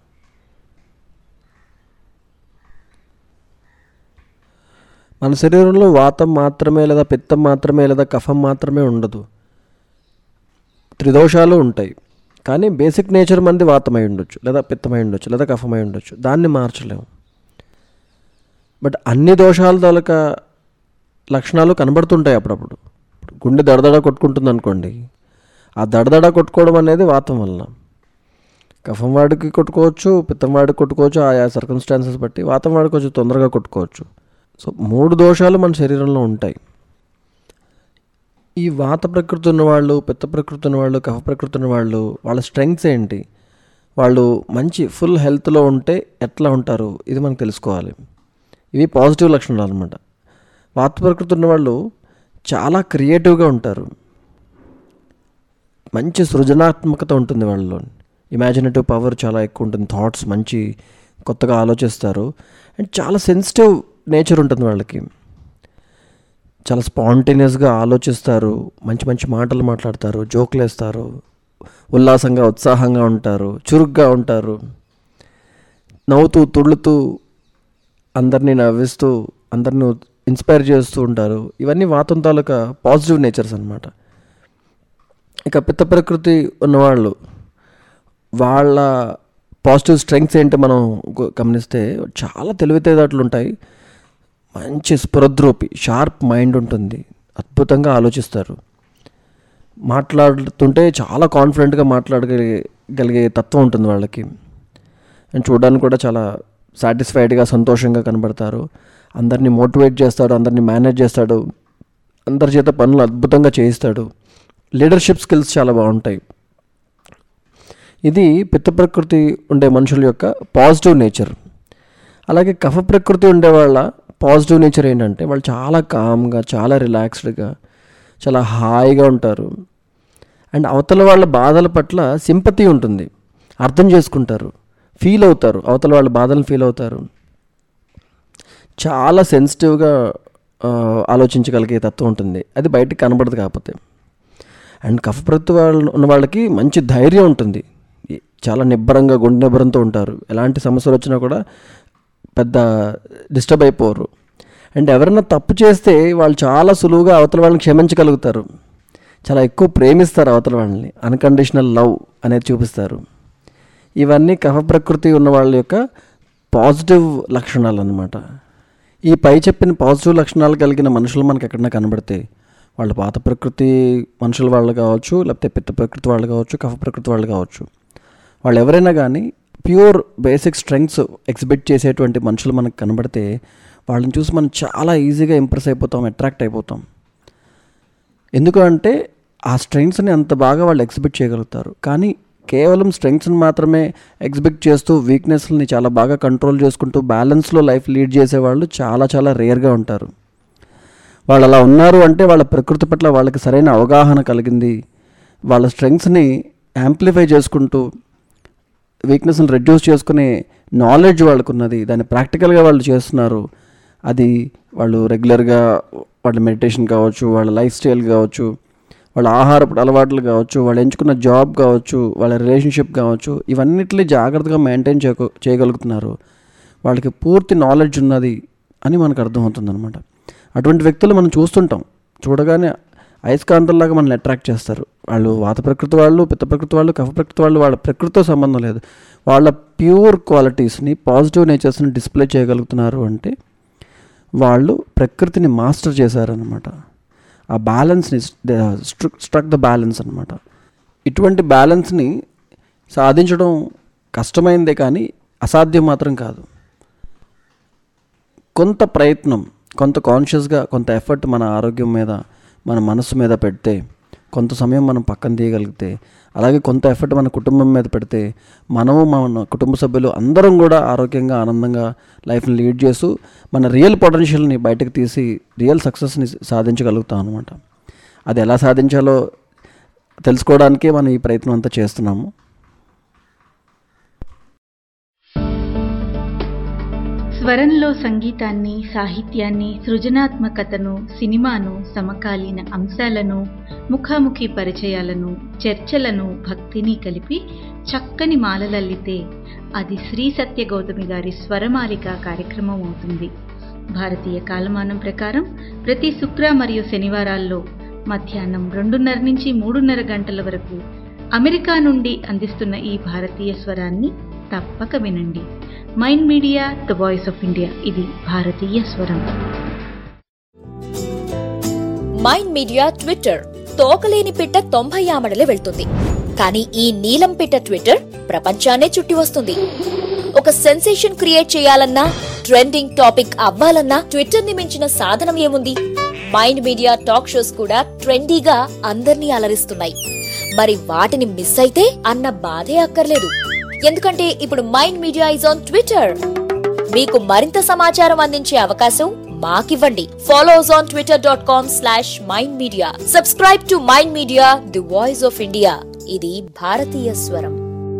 [SPEAKER 5] మన శరీరంలో వాతం మాత్రమే లేదా పిత్తం మాత్రమే లేదా కఫం మాత్రమే ఉండదు త్రిదోషాలు ఉంటాయి కానీ బేసిక్ నేచర్ మంది వాతమై ఉండొచ్చు లేదా పిత్తమై ఉండొచ్చు లేదా కఫమై ఉండొచ్చు దాన్ని మార్చలేము బట్ అన్ని దోషాల తాలూకా లక్షణాలు కనబడుతుంటాయి అప్పుడప్పుడు ఇప్పుడు గుండె దడదడ కొట్టుకుంటుంది అనుకోండి ఆ దడదడ కొట్టుకోవడం అనేది వాతం వలన కఫం వాడికి కొట్టుకోవచ్చు పిత్తం వాడికి కొట్టుకోవచ్చు ఆయా సర్కమ్స్టాన్సెస్ బట్టి వాతం వాడికి కొంచెం తొందరగా కొట్టుకోవచ్చు సో మూడు దోషాలు మన శరీరంలో ఉంటాయి ఈ వాత ప్రకృతి ఉన్నవాళ్ళు పిత్త ప్రకృతి ఉన్నవాళ్ళు కఫ ప్రకృతి ఉన్నవాళ్ళు వాళ్ళ స్ట్రెంగ్స్ ఏంటి వాళ్ళు మంచి ఫుల్ హెల్త్లో ఉంటే ఎట్లా ఉంటారు ఇది మనకు తెలుసుకోవాలి ఇవి పాజిటివ్ లక్షణాలు అనమాట వాత ప్రకృతి ఉన్నవాళ్ళు చాలా క్రియేటివ్గా ఉంటారు మంచి సృజనాత్మకత ఉంటుంది వాళ్ళలో ఇమాజినేటివ్ పవర్ చాలా ఎక్కువ ఉంటుంది థాట్స్ మంచి కొత్తగా ఆలోచిస్తారు అండ్ చాలా సెన్సిటివ్ నేచర్ ఉంటుంది వాళ్ళకి చాలా స్పాంటేనియస్గా ఆలోచిస్తారు మంచి మంచి మాటలు మాట్లాడతారు జోకులు వేస్తారు ఉల్లాసంగా ఉత్సాహంగా ఉంటారు చురుగ్గా ఉంటారు నవ్వుతూ తుళ్ళుతూ అందరినీ నవ్విస్తూ అందరిని ఇన్స్పైర్ చేస్తూ ఉంటారు ఇవన్నీ వాతం తాలూకా పాజిటివ్ నేచర్స్ అనమాట ఇక పిత్త ప్రకృతి ఉన్నవాళ్ళు వాళ్ళ పాజిటివ్ స్ట్రెంగ్స్ ఏంటి మనం గు- గమనిస్తే చాలా తెలివితేటట్లు ఉంటాయి మంచి స్పృద్రూపి షార్ప్ మైండ్ ఉంటుంది అద్భుతంగా ఆలోచిస్తారు మాట్లాడుతుంటే చాలా కాన్ఫిడెంట్గా మాట్లాడగలిగే గలిగే తత్వం ఉంటుంది వాళ్ళకి అండ్ చూడడానికి కూడా చాలా సాటిస్ఫైడ్గా సంతోషంగా కనబడతారు అందరినీ మోటివేట్ చేస్తాడు అందరినీ మేనేజ్ చేస్తాడు అందరి చేత పనులు అద్భుతంగా చేయిస్తాడు లీడర్షిప్ స్కిల్స్ చాలా బాగుంటాయి ఇది పిత్త ప్రకృతి ఉండే మనుషుల యొక్క పాజిటివ్ నేచర్ అలాగే కఫ ప్రకృతి ఉండే వాళ్ళ పాజిటివ్ నేచర్ ఏంటంటే వాళ్ళు చాలా కామ్గా చాలా రిలాక్స్డ్గా చాలా హాయిగా ఉంటారు అండ్ అవతల వాళ్ళ బాధల పట్ల సింపతి ఉంటుంది అర్థం చేసుకుంటారు ఫీల్ అవుతారు అవతల వాళ్ళ బాధలను ఫీల్ అవుతారు చాలా సెన్సిటివ్గా ఆ, ఆలోచించగలిగే తత్వం ఉంటుంది అది బయటికి కనబడదు కాకపోతే అండ్ కఫ ప్రతి వాళ్ళు ఉన్న వాళ్ళకి మంచి ధైర్యం ఉంటుంది ఈ- చాలా నిబ్బరంగా గుండె నిబ్బరంతో ఉంటారు ఎలాంటి సమస్యలు వచ్చినా కూడా పెద్ద డిస్టర్బ్ అయిపోరు అండ్ ఎవరైనా తప్పు చేస్తే వాళ్ళు చాలా సులువుగా అవతల వాళ్ళని క్షమించగలుగుతారు చాలా ఎక్కువ ప్రేమిస్తారు అవతల వాళ్ళని అన్కండిషనల్ లవ్ అనేది చూపిస్తారు ఇవన్నీ కఫ ప్రకృతి ఉన్న వాళ్ళ యొక్క పాజిటివ్ లక్షణాలు అన్నమాట ఈ పై చెప్పిన పాజిటివ్ లక్షణాలు కలిగిన మనుషులు మనకి ఎక్కడైనా కనబడితే వాళ్ళు పాత ప్రకృతి మనుషుల వాళ్ళు కావచ్చు లేకపోతే పిత్త ప్రకృతి వాళ్ళు కావచ్చు కఫ ప్రకృతి వాళ్ళు కావచ్చు వాళ్ళు ఎవరైనా కానీ ప్యూర్ బేసిక్ స్ట్రెంగ్స్ ఎగ్జిబిట్ చేసేటువంటి మనుషులు మనకు కనబడితే వాళ్ళని చూసి మనం చాలా ఈజీగా ఇంప్రెస్ అయిపోతాం అట్రాక్ట్ అయిపోతాం ఎందుకు అంటే ఆ స్ట్రెంగ్స్ని అంత బాగా వాళ్ళు ఎగ్జిబిట్ చేయగలుగుతారు కానీ కేవలం స్ట్రెంగ్స్ని మాత్రమే ఎగ్జిబిట్ చేస్తూ వీక్నెస్ని చాలా బాగా కంట్రోల్ చేసుకుంటూ బ్యాలెన్స్లో లైఫ్ లీడ్ చేసేవాళ్ళు చాలా చాలా రేర్గా ఉంటారు వాళ్ళు అలా ఉన్నారు అంటే వాళ్ళ ప్రకృతి పట్ల వాళ్ళకి సరైన అవగాహన కలిగింది వాళ్ళ స్ట్రెంగ్స్ని యాంప్లిఫై చేసుకుంటూ వీక్నెస్ని రెడ్యూస్ చేసుకునే నాలెడ్జ్ వాళ్ళకున్నది దాన్ని ప్రాక్టికల్గా వాళ్ళు చేస్తున్నారు అది వాళ్ళు రెగ్యులర్గా వాళ్ళ మెడిటేషన్ కావచ్చు వాళ్ళ లైఫ్ స్టైల్ కావచ్చు వాళ్ళ ఆహారపు అలవాట్లు కావచ్చు వాళ్ళు ఎంచుకున్న జాబ్ కావచ్చు వాళ్ళ రిలేషన్షిప్ కావచ్చు ఇవన్నిటిని జాగ్రత్తగా మెయింటైన్ చేయగ చేయగలుగుతున్నారు వాళ్ళకి పూర్తి నాలెడ్జ్ ఉన్నది అని మనకు అర్థమవుతుంది అనమాట అటువంటి వ్యక్తులు మనం చూస్తుంటాం చూడగానే అయస్కాంతంలాగా మనల్ని అట్రాక్ట్ చేస్తారు వాళ్ళు వాత ప్రకృతి వాళ్ళు పిత్త ప్రకృతి వాళ్ళు కఫ ప్రకృతి వాళ్ళు వాళ్ళ ప్రకృతితో సంబంధం లేదు వాళ్ళ ప్యూర్ క్వాలిటీస్ని పాజిటివ్ నేచర్స్ని డిస్ప్లే చేయగలుగుతున్నారు అంటే వాళ్ళు ప్రకృతిని మాస్టర్ చేశారనమాట ఆ బ్యాలెన్స్ని స్ట్రక్ ద బ్యాలెన్స్ అనమాట ఇటువంటి బ్యాలెన్స్ని సాధించడం కష్టమైందే కానీ అసాధ్యం మాత్రం కాదు కొంత ప్రయత్నం కొంత కాన్షియస్గా కొంత ఎఫర్ట్ మన ఆరోగ్యం మీద మన మనసు మీద పెడితే కొంత సమయం మనం పక్కన తీయగలిగితే అలాగే కొంత ఎఫర్ట్ మన కుటుంబం మీద పెడితే మనము మన కుటుంబ సభ్యులు అందరం కూడా ఆరోగ్యంగా ఆనందంగా లైఫ్ని లీడ్ చేస్తూ మన రియల్ పొటెన్షియల్ని బయటకు తీసి రియల్ సక్సెస్ని సాధించగలుగుతాం అనమాట అది ఎలా సాధించాలో తెలుసుకోవడానికే మనం ఈ ప్రయత్నం అంతా చేస్తున్నాము
[SPEAKER 6] స్వరంలో సంగీతాన్ని సాహిత్యాన్ని సృజనాత్మకతను సినిమాను సమకాలీన అంశాలను ముఖాముఖి పరిచయాలను చర్చలను భక్తిని కలిపి చక్కని మాలలల్లితే అది శ్రీ సత్య గౌతమి గారి స్వరమాలిక కార్యక్రమం అవుతుంది భారతీయ కాలమానం ప్రకారం ప్రతి శుక్ర మరియు శనివారాల్లో మధ్యాహ్నం రెండున్నర నుంచి మూడున్నర గంటల వరకు అమెరికా నుండి అందిస్తున్న ఈ భారతీయ స్వరాన్ని తప్పక వినండి Mind media the voice of India ఇది భారతీయ స్వరం
[SPEAKER 8] మైండ్ మీడియా ట్విట్టర్ తోకలేని పిట్ట తొంభై ఆమడలే వెళ్తుంది కానీ ఈ నీలం పిట్ట ట్విట్టర్ ప్రపంచాన్నే చుట్టి వస్తుంది ఒక సెన్సేషన్ క్రియేట్ చేయాలన్నా ట్రెండింగ్ టాపిక్ అవ్వాలన్నా ట్విట్టర్ ని మించిన సాధనం ఏముంది మైండ్ మీడియా టాక్ షోస్ కూడా ట్రెండీగా అందర్నీ అలరిస్తున్నాయి మరి వాటిని మిస్ అయితే అన్న బాధే అక్కర్లేదు ఎందుకంటే ఇప్పుడు Mind Media is on Twitter మీకు మరింత సమాచారం అందించే అవకాశం మాకివ్వండి follow us on Twitter dot com slash Mind Media subscribe to Mind media the voice of India ఇది భారతీయ స్వరం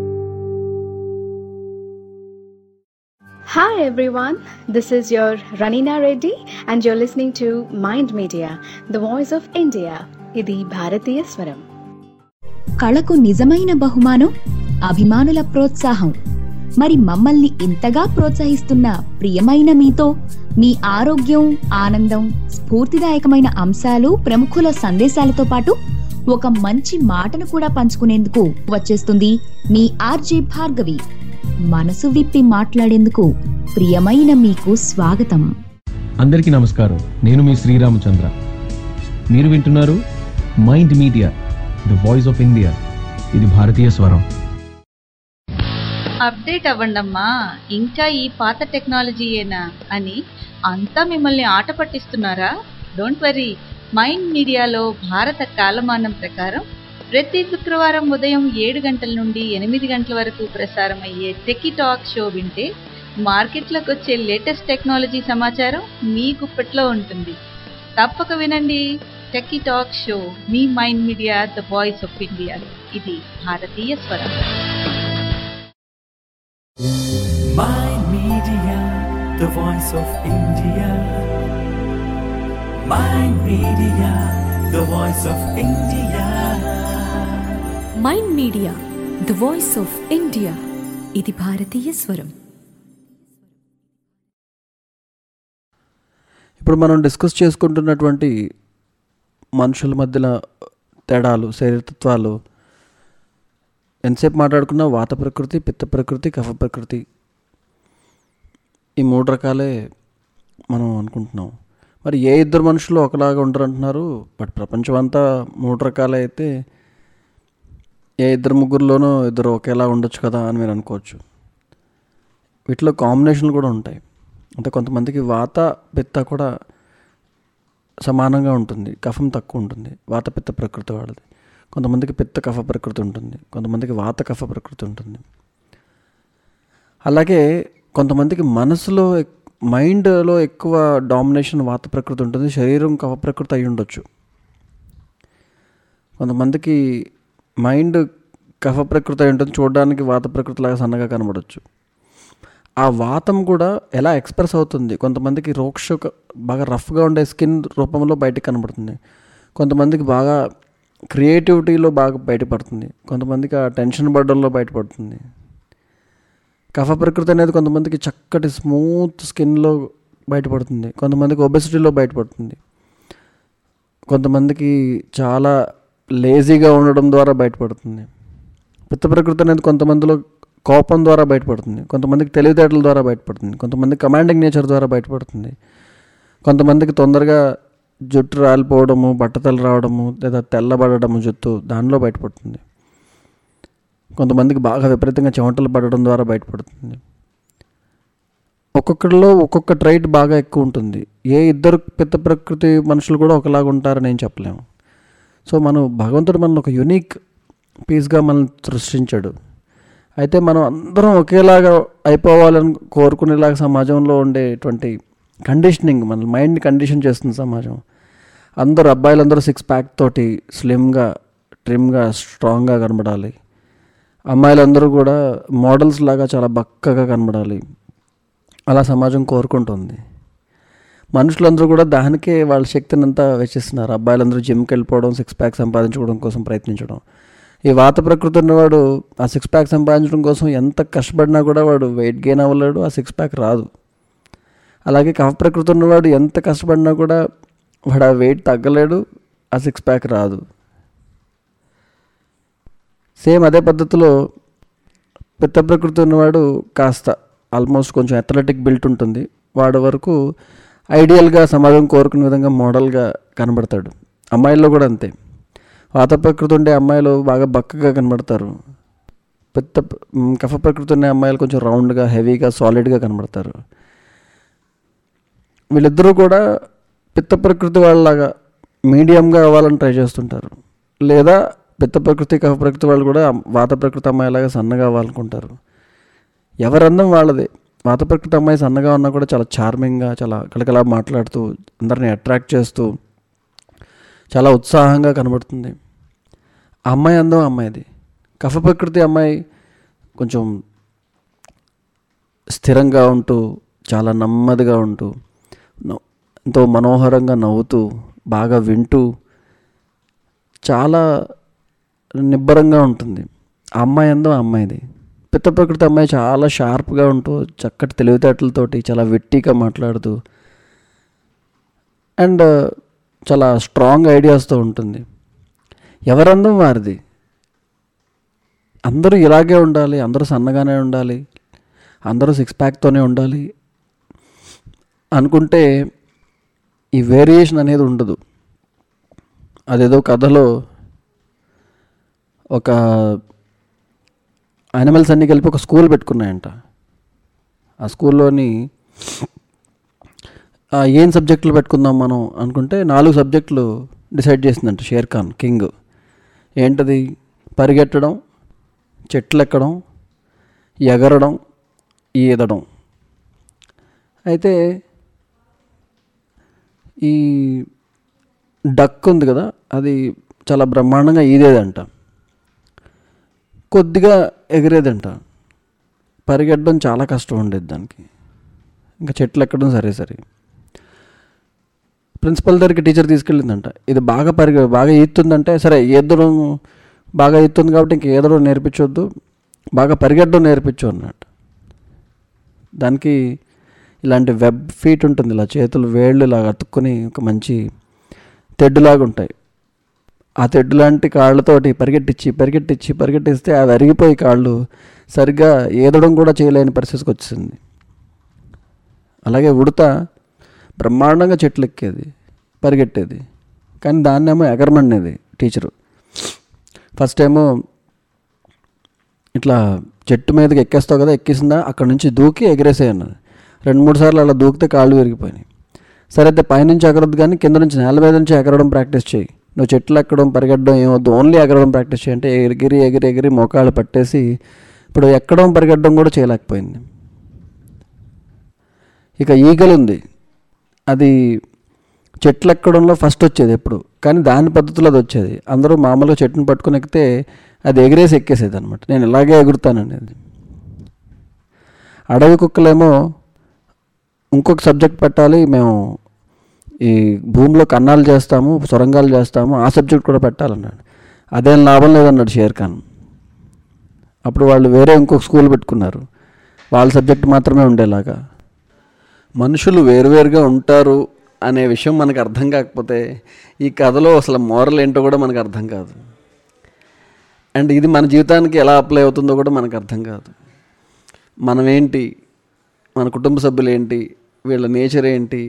[SPEAKER 9] Hi everyone, this is your Ranina Reddy and you're listening to Mind Media, the voice of India. ఇది భారతీయ స్వరం
[SPEAKER 10] కళకు నిజమైన బహుమానం అభిమానుల ప్రోత్సాహం మరి మమ్మల్ని ఇంతగా ప్రోత్సహిస్తున్న ప్రియమైన మీతో మీ ఆరోగ్యం ఆనందం స్ఫూర్తిదాయకమైన అంశాలు ప్రముఖుల సందేశాలతో పాటు ఒక మంచి మాటను కూడా పంచుకునేందుకు వచ్చేస్తుంది మీ ఆర్జే భార్గవి మనసు విప్పి మాట్లాడేందుకు ప్రియమైన మీకు స్వాగతం
[SPEAKER 11] అందరికీ నమస్కారం నేను మీ శ్రీరామచంద్ర మీరు వింటున్నారు Mind media the voice of India ఇది భారతీయ స్వరం
[SPEAKER 6] అప్డేట్ అవ్వండమ్మా ఇంకా ఈ పాత టెక్నాలజీయేనా అని అంతా మిమ్మల్ని ఆట పట్టిస్తున్నారా డోంట్ వరీ మైండ్ మీడియాలో భారత కాలమానం ప్రకారం ప్రతి శుక్రవారం ఉదయం ఏడు గంటల నుండి ఎనిమిది గంటల వరకు ప్రసారం అయ్యే టెకీ టాక్ షో వింటే మార్కెట్లోకి వచ్చే లేటెస్ట్ టెక్నాలజీ సమాచారం మీ గుప్పట్లో ఉంటుంది తప్పక వినండి టెకీ టాక్ షో మీ Mind media the voice of India ఇది భారతీయ స్వరం
[SPEAKER 1] Mind Media, the voice of India. Mind Media, the voice of India.
[SPEAKER 2] Mind media the voice of India ఇది భారతీయ స్వరం
[SPEAKER 5] ఇప్పుడు మనం డిస్కస్ చేసుకుంటున్నటువంటి మనుషుల మధ్యలో తేడాలు శరీరతత్వాలు ఎంతసేపు మాట్లాడుకున్నా వాత ప్రకృతి పిత్త ప్రకృతి కఫ ప్రకృతి ఈ మూడు రకాలే మనం అనుకుంటున్నాం మరి ఏ ఇద్దరు మనుషులు ఒకలాగా ఉండరు అంటున్నారు బట్ ప్రపంచం అంతా మూడు రకాలే అయితే ఏ ఇద్దరు ముగ్గురులోనూ ఇద్దరు ఒకేలా ఉండొచ్చు కదా అని మీరు అనుకోవచ్చు వీటిలో కాంబినేషన్లు కూడా ఉంటాయి అంటే కొంతమందికి వాత పిత్త కూడా సమానంగా ఉంటుంది కఫం తక్కువ ఉంటుంది వాత పిత్త ప్రకృతి వాళ్ళది కొంతమందికి పిత్త కఫ ప్రకృతి ఉంటుంది కొంతమందికి వాత కఫ ప్రకృతి ఉంటుంది అలాగే కొంతమందికి మనసులో ఎక్- మైండ్లో ఎక్కువ డామినేషన్ వాత ప్రకృతి ఉంటుంది శరీరం కఫ ప్రకృతి అయి ఉండొచ్చు కొంతమందికి మైండ్ కఫ ప్రకృతి అయి ఉంటుంది చూడడానికి వాత ప్రకృతి లాగా సన్నగా కనబడవచ్చు ఆ వాతం కూడా ఎలా ఎక్స్ప్రెస్ అవుతుంది కొంతమందికి రోక్ష బాగా రఫ్గా ఉండే స్కిన్ రూపంలో బయటకు కనబడుతుంది కొంతమందికి బాగా క్రియేటివిటీలో బాగా బయటపడుతుంది కొంతమందికి ఆ టెన్షన్ పడడంలో బయటపడుతుంది కఫ ప్రకృతి అనేది కొంతమందికి చక్కటి స్మూత్ స్కిన్లో బయటపడుతుంది కొంతమందికి ఒబెసిటీలో బయటపడుతుంది కొంతమందికి చాలా లేజీగా ఉండడం ద్వారా బయటపడుతుంది పిత్త ప్రకృతి అనేది కొంతమందిలో కోపం ద్వారా బయటపడుతుంది కొంతమందికి తెలివితేటల ద్వారా బయటపడుతుంది కొంతమంది కమాండింగ్ నేచర్ ద్వారా బయటపడుతుంది కొంతమందికి తొందరగా జుట్టు రాలిపోవడము బట్టతలు రావడము లేదా తెల్లబడడము జుట్టు దానిలో బయటపడుతుంది కొంతమందికి బాగా విపరీతంగా చెమటలు పడడం ద్వారా బయటపడుతుంది ఒక్కొక్కరిలో ఒక్కొక్క ట్రైట్ బాగా ఎక్కువ ఉంటుంది ఏ ఇద్దరు పిత్త ప్రకృతి మనుషులు కూడా ఒకలాగా ఉంటారని ఏం చెప్పలేము సో మనం భగవంతుడు మనల్ని ఒక యునిక్ పీస్గా మనల్ని సృష్టించాడు అయితే మనం అందరం ఒకేలాగా అయిపోవాలని కోరుకునేలాగా సమాజంలో ఉండేటువంటి కండిషనింగ్ మన మైండ్ని కండిషన్ చేస్తుంది సమాజం అందరూ అబ్బాయిలందరూ సిక్స్ ప్యాక్ తోటి స్లిమ్గా ట్రిమ్గా స్ట్రాంగ్గా కనబడాలి అమ్మాయిలందరూ కూడా మోడల్స్ లాగా చాలా బక్కగా కనబడాలి అలా సమాజం కోరుకుంటుంది మనుషులందరూ కూడా దానికే వాళ్ళ శక్తిని అంతా వెచ్చిస్తున్నారు అబ్బాయిలందరూ జిమ్కి వెళ్ళిపోవడం సిక్స్ ప్యాక్ సంపాదించుకోవడం కోసం ప్రయత్నించడం ఈ వాత ప్రకృతి ఉన్నవాడు ఆ సిక్స్ ప్యాక్ సంపాదించడం కోసం ఎంత కష్టపడినా కూడా వాడు వెయిట్ గెయిన్ అవ్వలేడు ఆ సిక్స్ ప్యాక్ రాదు అలాగే కఫ ప్రకృతి ఉన్నవాడు ఎంత కష్టపడినా కూడా వాడు ఆ వెయిట్ తగ్గలేడు ఆ సిక్స్ ప్యాక్ రాదు సేమ్ అదే పద్ధతిలో పిత్త ప్రకృతి ఉన్నవాడు కాస్త ఆల్మోస్ట్ కొంచెం అథ్లెటిక్ బిల్ట్ ఉంటుంది వాడి వరకు ఐడియల్గా సమాజం కోరుకునే విధంగా మోడల్గా కనబడతాడు అమ్మాయిల్లో కూడా అంతే వాత ప్రకృతి ఉండే అమ్మాయిలు బాగా బక్కగా కనబడతారు పిత్త మ్, కఫ ప్రకృతి ఉండే అమ్మాయిలు కొంచెం రౌండ్గా హెవీగా సాలిడ్గా కనబడతారు వీళ్ళిద్దరూ కూడా పిత్త ప్రకృతి వాళ్ళలాగా మీడియంగా అవ్వాలని ట్రై చేస్తుంటారు లేదా పిత్త ప్రకృతి కఫ ప్రకృతి వాళ్ళు కూడా వాత ప్రకృతి అమ్మాయిలాగా సన్నగా అవ్వాలనుకుంటారు ఎవరందం వాళ్ళదే వాత ప్రకృతి అమ్మాయి సన్నగా ఉన్నా కూడా చాలా చార్మింగ్గా చాలా కలకలా మాట్లాడుతూ అందరిని అట్రాక్ట్ చేస్తూ చాలా ఉత్సాహంగా కనబడుతుంది ఆ అమ్మాయి అందం అమ్మాయిది కఫ ప్రకృతి అమ్మాయి కొంచెం స్థిరంగా ఉంటూ చాలా నెమ్మదిగా ఉంటూ నవ్వు- ఎంతో మనోహరంగా నవ్వుతూ బాగా వింటూ చాలా నిబ్బరంగా ఉంటుంది ఆ అమ్మాయి అందం ఆ అమ్మాయిది పిత్త ప్రకృతి అమ్మాయి చాలా షార్ప్గా ఉంటూ చక్కటి తెలివితేటలతోటి చాలా వెట్టిగా మాట్లాడుతూ అండ్ చాలా స్ట్రాంగ్ ఐడియాస్తో ఉంటుంది ఎవరందం వారిది అందరూ ఇలాగే ఉండాలి అందరూ సన్నగానే ఉండాలి అందరూ సిక్స్ ప్యాక్తోనే ఉండాలి అనుకుంటే ఈ వేరియేషన్ అనేది ఉండదు అదేదో కథలో ఒక యానిమల్స్ అన్నీ కలిపి ఒక స్కూల్ పెట్టుకున్నాయంట ఆ స్కూల్లోని ఆ, ఏం సబ్జెక్టులు పెట్టుకుందాం మనం అనుకుంటే నాలుగు సబ్జెక్టులు డిసైడ్ చేసిందంట షేర్ ఖాన్ కింగ్ ఏంటది పరిగెట్టడం చెట్లు ఎక్కడం ఎగరడం ఈదడం అయితే ఈ డక్ ఉంది కదా అది చాలా బ్రహ్మాండంగా ఈదేదంట కొద్దిగా ఎగిరేదంట పరిగెట్టడం చాలా కష్టం ఉండేది దానికి ఇంకా చెట్లు ఎక్కడం సరే సరే ప్రిన్సిపల్ దగ్గరికి టీచర్ తీసుకెళ్ళిందంట ఇది బాగా పరిగె బాగా ఈత్తుందంటే సరే ఈదడం బాగా ఈత్తుంది కాబట్టి ఇంక ఈదడం నేర్పించొద్దు బాగా పరిగెట్టడం నేర్పించు అన్నట్టు దానికి ఇలాంటి వెబ్ ఫీట్ ఉంటుంది ఇలా చేతులు వేళ్ళు ఇలా అతుక్కుని ఒక మంచి తెడ్డులాగా ఉంటాయి ఆ తెడ్డు లాంటి కాళ్ళతోటి పరిగెట్టించి పరిగెట్టించి పరిగెట్టిస్తే అవి అరిగిపోయి కాళ్ళు సరిగ్గా ఈదడం కూడా చేయలేని పరిస్థితికి వచ్చింది అలాగే ఉడత బ్రహ్మాండంగా చెట్లు ఎక్కేది పరిగెట్టేది కానీ దాన్నేమో ఎగరమనేది టీచరు ఫస్ట్ ఏమో ఇట్లా చెట్టు మీదకి ఎక్కేస్తావు కదా ఎక్కేసిందా అక్కడ నుంచి దూకి ఎగిరేసే అన్నది రెండు మూడు సార్లు అలా దూకితే కాళ్ళు విరిగిపోయినాయి సరే అయితే పైనుంచి ఎగరొద్దు కానీ కింద నుంచి నేల మీద నుంచి ఎగరడం ప్రాక్టీస్ చేయి నువ్వు చెట్లు ఎక్కడం పరిగెట్టడం ఏమొద్దు ఓన్లీ ఎగరడం ప్రాక్టీస్ చేయి అంటే ఎగిరి ఎగిరి ఎగిరి మోకాళ్ళు పట్టేసి ఇప్పుడు ఎక్కడం పరిగెట్టడం కూడా చేయలేకపోయింది ఇక ఈగలు ఉంది అది చెట్లు ఎక్కడంలో ఫస్ట్ వచ్చేది ఎప్పుడు కానీ దాని పద్ధతిలో అది వచ్చేది అందరూ మామూలుగా చెట్టుని పట్టుకుని ఎక్కితే అది ఎగిరేసి ఎక్కేసేది అనమాట నేను ఇలాగే ఎగురుతానండి అడవి కుక్కలేమో ఇంకొక సబ్జెక్ట్ పెట్టాలి మేము ఈ భూమిలో కన్నాలు చేస్తాము సొరంగాలు చేస్తాము ఆ సబ్జెక్ట్ కూడా పెట్టాలన్నాడు అదేం లాభం లేదన్నాడు షేర్ ఖాన్ అప్పుడు వాళ్ళు వేరే ఇంకొక స్కూల్ పెట్టుకున్నారు వాళ్ళ సబ్జెక్ట్ మాత్రమే ఉండేలాగా మనుషులు వేరువేరుగా ఉంటారు అనే విషయం మనకు అర్థం కాకపోతే ఈ కథలో అసలు మోరల్ ఏంటో కూడా మనకు అర్థం కాదు అండ్ ఇది మన జీవితానికి ఎలా అప్లై అవుతుందో కూడా మనకు అర్థం కాదు మనం ఏంటి మన కుటుంబ సభ్యులు ఏంటి వీళ్ళ నేచర్ ఏంటి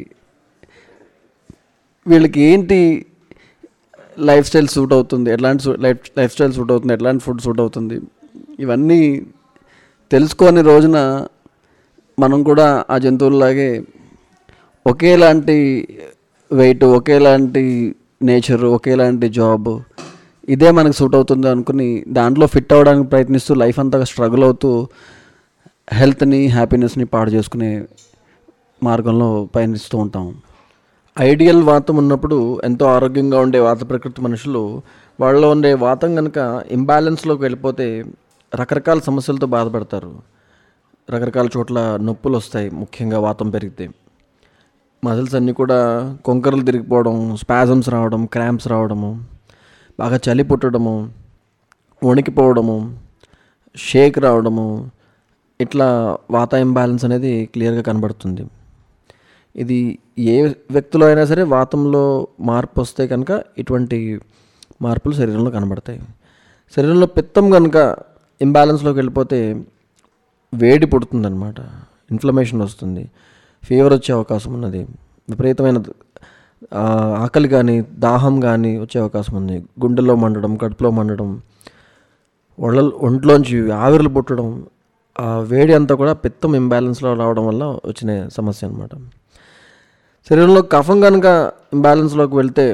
[SPEAKER 5] వీళ్ళకి ఏంటి లైఫ్ స్టైల్ సూట్ అవుతుంది ఎట్లాంటి లైఫ్ లైఫ్ స్టైల్ సూట్ అవుతుంది ఎట్లాంటి ఫుడ్ సూట్ అవుతుంది ఇవన్నీ తెలుసుకొని రోజున మనం కూడా ఆ జంతువుల్లాగే ఒకేలాంటి వెయిట్ ఒకేలాంటి నేచర్ ఒకేలాంటి జాబ్ ఇదే మనకు సూట్ అవుతుంది అనుకుని దాంట్లో ఫిట్ అవ్వడానికి ప్రయత్నిస్తూ లైఫ్ అంతా స్ట్రగుల్ అవుతూ హెల్త్ని హ్యాపీనెస్ని పాడు చేసుకునే మార్గంలో పయనిస్తూ ఉంటాం ఐడియల్ వాతం ఉన్నప్పుడు ఎంతో ఆరోగ్యంగా ఉండే వాత ప్రకృతి మనుషులు వాళ్ళలో ఉండే వాతం కనుక ఇంబ్యాలెన్స్లోకి వెళ్ళిపోతే రకరకాల సమస్యలతో బాధపడతారు రకరకాల చోట్ల నొప్పులు వస్తాయి ముఖ్యంగా వాతం పెరిగితే మజిల్స్ అన్నీ కూడా కొంకరలు తిరిగిపోవడం స్పాజమ్స్ రావడం క్రాంప్స్ రావడము బాగా చలి పుట్టడము వణికిపోవడము షేక్ రావడము ఇట్లా వాత ఇంబ్యాలెన్స్ అనేది క్లియర్గా కనబడుతుంది ఇది ఏ వ్యక్తిలో అయినా సరే వాతంలో మార్పు వస్తే కనుక ఇటువంటి మార్పులు శరీరంలో కనబడతాయి శరీరంలో పిత్తం కనుక ఇంబ్యాలెన్స్లోకి వెళ్ళిపోతే వేడి పుడుతుందన్నమాట ఇన్ఫ్లమేషన్ వస్తుంది ఫీవర్ వచ్చే అవకాశం ఉన్నది విపరీతమైన ఆ, ఆకలి కానీ దాహం కానీ వచ్చే అవకాశం ఉంది గుండెల్లో మండడం కడుపులో మండడం ఒళ్ళ ఒంట్లోంచి ఆవిర్లు పుట్టడం ఆ వేడి అంతా కూడా పిత్తం ఇంబ్యాలెన్స్లో రావడం వల్ల వచ్చిన సమస్య అనమాట శరీరంలో కఫం కనుక ఇంబ్యాలెన్స్లోకి వెళ్తే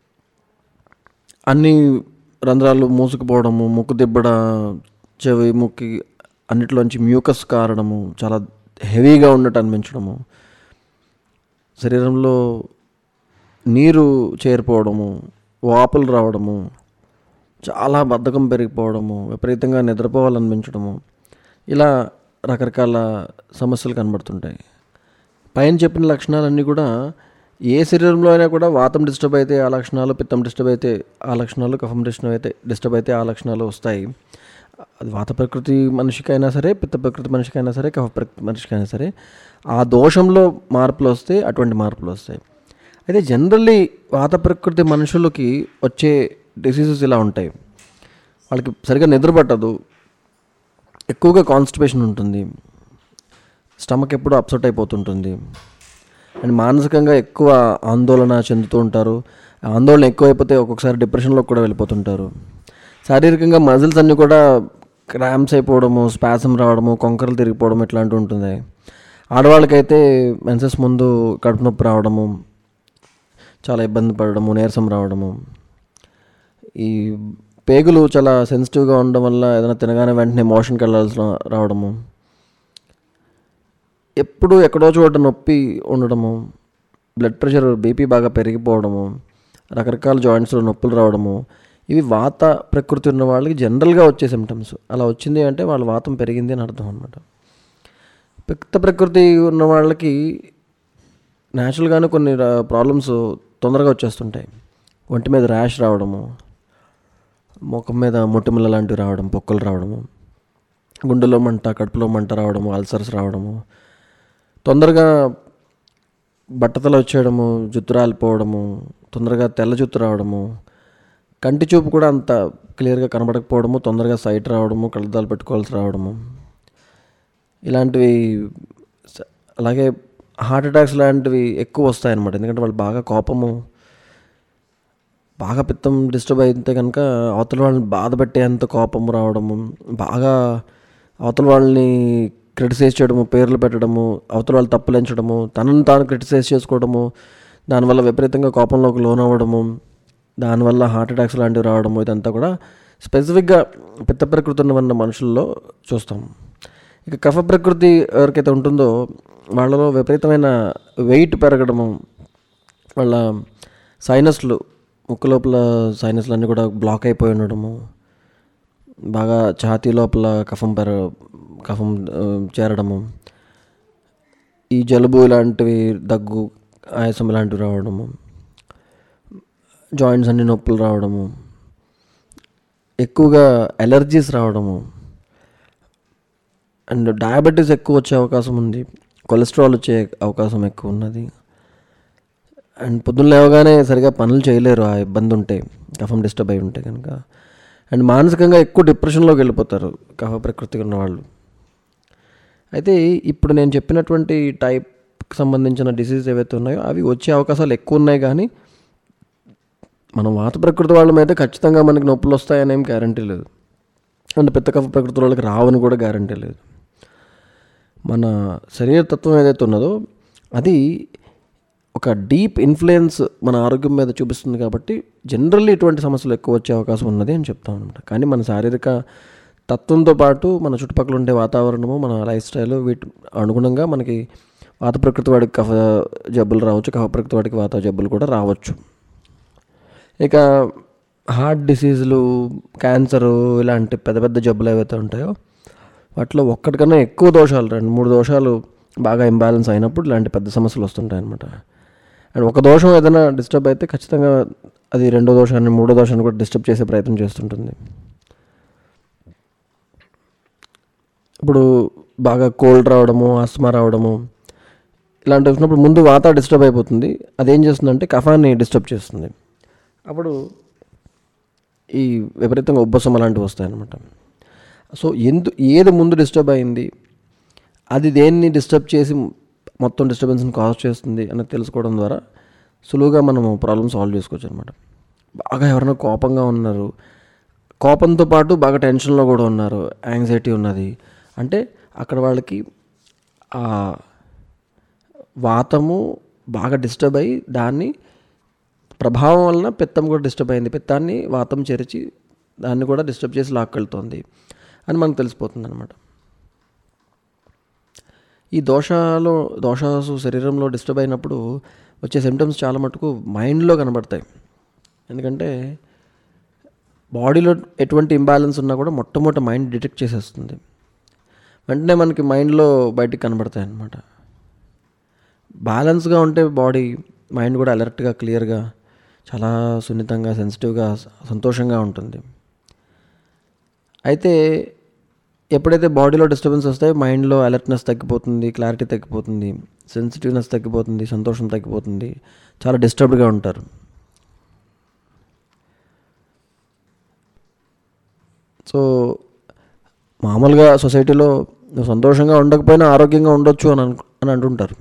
[SPEAKER 5] అన్ని రంధ్రాలు మూసుకుపోవడము ముక్కు దిబ్బడ చెవి ముక్కి అన్నిటిలోంచి మ్యూకస్ కారడము చాలా హెవీగా ఉన్నట్టు అనిపించడము శరీరంలో నీరు చేరిపోవడము వాపులు రావడము చాలా బద్ధకం పెరిగిపోవడము విపరీతంగా నిద్రపోవాలనిపించడము ఇలా రకరకాల సమస్యలు కనబడుతుంటాయి పైన చెప్పిన లక్షణాలన్నీ కూడా ఏ శరీరంలో అయినా కూడా వాతం డిస్టర్బ్ అయితే ఆ లక్షణాలు పిత్తం డిస్టర్బ్ అయితే ఆ లక్షణాలు కఫం డిస్టర్బ్ అయితే డిస్టర్బ్ అయితే ఆ లక్షణాలు వస్తాయి అది వాత ప్రకృతి మనిషికైనా సరే పిత్త ప్రకృతి మనిషికైనా సరే కఫ ప్రకృతి మనిషికైనా సరే ఆ దోషంలో మార్పులు వస్తే అటువంటి మార్పులు వస్తాయి అయితే జనరల్లీ వాత ప్రకృతి మనుషులకి వచ్చే డిసీజెస్ ఇలా ఉంటాయి వాళ్ళకి సరిగ్గా నిద్ర పట్టదు ఎక్కువగా కాన్స్టిపేషన్ ఉంటుంది స్టమక్ ఎప్పుడూ అప్సెట్ అయిపోతుంటుంది అండ్ మానసికంగా ఎక్కువ ఆందోళన చెందుతూ ఉంటారు ఆ ఆందోళన ఎక్కువైపోతే ఒక్కొక్కసారి డిప్రెషన్లోకి కూడా వెళ్ళిపోతుంటారు శారీరకంగా మజిల్స్ అన్నీ కూడా క్రాంప్స్ అయిపోవడము స్పాసం రావడము కొంకరలు తిరిగిపోవడం ఇట్లాంటివి ఉంటుంది ఆడవాళ్ళకైతే మెన్సెస్ ముందు కడుపు నొప్పి రావడము చాలా ఇబ్బంది పడడము నీరసం రావడము ఈ పేగులు చాలా సెన్సిటివ్గా ఉండడం వల్ల ఏదైనా తినగానే వెంటనే మోషన్కి వెళ్ళాల్సిన రావడము ఎప్పుడు ఎక్కడో చోట నొప్పి ఉండడము బ్లడ్ ప్రెషర్ బీపీ బాగా పెరిగిపోవడము రకరకాల జాయింట్స్లో నొప్పులు రావడము ఇవి వాత ప్రకృతి ఉన్న వాళ్ళకి జనరల్గా వచ్చే సిమ్టమ్స్ అలా వచ్చింది అంటే వాళ్ళ వాతం పెరిగింది అని అర్థం అనమాట పిక్త ప్రకృతి ఉన్న వాళ్ళకి న్యాచురల్గానే కొన్ని ప్రాబ్లమ్స్ తొందరగా వచ్చేస్తుంటాయి ఒంటి మీద ర్యాష్ రావడము ముఖం మీద మొటిమల లాంటివి రావడం పొక్కలు రావడము గుండెలో మంట కడుపులో మంట రావడము అల్సర్స్ రావడము తొందరగా బట్టతల వచ్చేయడము జుత్తు రాలిపోవడము తొందరగా తెల్ల జుత్తు రావడము కంటి చూపు కూడా అంత క్లియర్గా కనబడకపోవడము తొందరగా సైట్ రావడము కళ్ళద్దాలు పెట్టుకోవాల్సి రావడము ఇలాంటివి స- అలాగే హార్ట్ అటాక్స్ లాంటివి ఎక్కువ వస్తాయన్నమాట ఎందుకంటే వాళ్ళు బాగా కోపము బాగా పిత్తం డిస్టర్బ్ అయితే కనుక అవతల వాళ్ళని బాధ పెట్టేంత కోపం రావడము బాగా అవతల వాళ్ళని క్రిటిసైజ్ చేయడము పేర్లు పెట్టడము అవతల వాళ్ళు తప్పులించడము తనను తాను క్రిటిసైజ్ చేసుకోవడము దానివల్ల విపరీతంగా కోపంలోకి లోనవ్వడము దానివల్ల హార్ట్ అటాక్స్ లాంటివి రావడము ఇదంతా కూడా స్పెసిఫిక్గా పిత్త ప్రకృతి ఉన్న మనుషుల్లో చూస్తాం ఇక కఫ ప్రకృతి ఎవరికైతే ఉంటుందో వాళ్ళలో విపరీతమైన వెయిట్ పెరగడము వాళ్ళ సైనస్లు ముక్కు లోపల సైనస్లు అన్నీ కూడా బ్లాక్ అయిపోయి ఉండడము బాగా ఛాతీ లోపల కఫం పెర కఫం ఆ, చేరడము ఈ జలుబు ఇలాంటివి దగ్గు ఆయాసం ఇలాంటివి రావడము జాయింట్స్ అన్ని నొప్పులు రావడము ఎక్కువగా ఎలర్జీస్ రావడము అండ్ డయాబెటీస్ ఎక్కువ వచ్చే అవకాశం ఉంది కొలెస్ట్రాల్ వచ్చే అవకాశం ఎక్కువ ఉన్నది అండ్ పొద్దున్న లేవగానే సరిగా పనులు చేయలేరు ఆ ఇబ్బంది ఉంటే కఫం డిస్టర్బ్ అయి ఉంటే కనుక అండ్ మానసికంగా ఎక్కువ డిప్రెషన్లోకి వెళ్ళిపోతారు కఫ ప్రకృతికి ఉన్న వాళ్ళు అయితే ఇప్పుడు నేను చెప్పినటువంటి టైప్కి సంబంధించిన డిసీజ్ ఏవైతే ఉన్నాయో అవి వచ్చే అవకాశాలు ఎక్కువ ఉన్నాయి కానీ మనం వాత ప్రకృతి వాళ్ళ మీద ఖచ్చితంగా మనకి నొప్పులు వస్తాయని ఏం గ్యారంటీ లేదు అండ్ పిత్త కఫ ప్రకృతి వాళ్ళకి రావని కూడా గ్యారంటీ లేదు మన శరీర తత్వం ఏదైతే ఉన్నదో అది ఒక డీప్ ఇన్ఫ్లుయెన్స్ మన ఆరోగ్యం మీద చూపిస్తుంది కాబట్టి జనరల్లీ ఇటువంటి సమస్యలు ఎక్కువ వచ్చే అవకాశం ఉన్నది అని చెప్తాం అనమాట కానీ మన శారీరక తత్వంతో పాటు మన చుట్టుపక్కల ఉండే వాతావరణము మన లైఫ్ స్టైల్ వీటి అనుగుణంగా మనకి వాత ప్రకృతి వాడికి కఫ జబ్బులు రావచ్చు కఫ ప్రకృతి వాడికి వాత జబ్బులు కూడా రావచ్చు ఇక హార్ట్ డిసీజులు క్యాన్సరు ఇలాంటి పెద్ద పెద్ద జబ్బులు ఏవైతే ఉంటాయో వాటిలో ఒక్కటికన్నా ఎక్కువ దోషాలు రెండు మూడు దోషాలు బాగా ఇంబ్యాలెన్స్ అయినప్పుడు ఇలాంటి పెద్ద సమస్యలు వస్తుంటాయి అనమాట అండ్ ఒక దోషం ఏదైనా డిస్టర్బ్ అయితే ఖచ్చితంగా అది రెండో దోషాన్ని మూడో దోషాన్ని కూడా డిస్టర్బ్ చేసే ప్రయత్నం చేస్తుంటుంది ఇప్పుడు బాగా కోల్డ్ రావడము ఆస్మా రావడము ఇలాంటి వచ్చినప్పుడు ముందు వాత డిస్టర్బ్ అయిపోతుంది అదేం చేస్తుందంటే కఫాన్ని డిస్టర్బ్ చేస్తుంది అప్పుడు ఈ విపరీతంగా ఉబ్బసం అలాంటివి వస్తాయన్నమాట సో ఎందు ఏది ముందు డిస్టర్బ్ అయింది అది దేన్ని డిస్టర్బ్ చేసి మొత్తం డిస్టర్బెన్స్ని కాజ్ చేస్తుంది అని తెలుసుకోవడం ద్వారా సులువుగా మనము ప్రాబ్లమ్ సాల్వ్ చేసుకోవచ్చు అనమాట బాగా ఎవరైనా కోపంగా ఉన్నారు కోపంతో పాటు బాగా టెన్షన్లో కూడా ఉన్నారు యాంగ్జైటీ ఉన్నది అంటే అక్కడ వాళ్ళకి ఆ వాతము బాగా డిస్టర్బ్ అయ్యి దాన్ని ప్రభావం వలన పిత్తం కూడా డిస్టర్బ్ అయింది పిత్తాన్ని వాతం చెరిచి దాన్ని కూడా డిస్టర్బ్ చేసి లాక్కెళ్తుంది అని మనకు తెలిసిపోతుంది అనమాట ఈ దోషాలు దోషాసు శరీరంలో డిస్టర్బ్ అయినప్పుడు వచ్చే సిమ్టమ్స్ చాలా మటుకు మైండ్లో కనబడతాయి ఎందుకంటే బాడీలో ఎటువంటి ఇంబ్యాలెన్స్ ఉన్నా కూడా మొట్టమొదటి మైండ్ డిటెక్ట్ చేసేస్తుంది వెంటనే మనకి మైండ్లో బయటికి కనబడతాయి అన్నమాట బ్యాలెన్స్గా ఉంటే బాడీ మైండ్ కూడా అలర్ట్గా క్లియర్గా చాలా సున్నితంగా సెన్సిటివ్గా సంతోషంగా ఉంటుంది అయితే ఎప్పుడైతే బాడీలో డిస్టర్బెన్స్ వస్తాయో మైండ్లో అలర్ట్నెస్ తగ్గిపోతుంది క్లారిటీ తగ్గిపోతుంది సెన్సిటివ్నెస్ తగ్గిపోతుంది సంతోషం తగ్గిపోతుంది చాలా డిస్టర్బ్డ్గా ఉంటారు సో మామూలుగా సొసైటీలో నువ్వు సంతోషంగా ఉండకపోయినా ఆరోగ్యంగా ఉండొచ్చు అని అను అని అంటుంటారు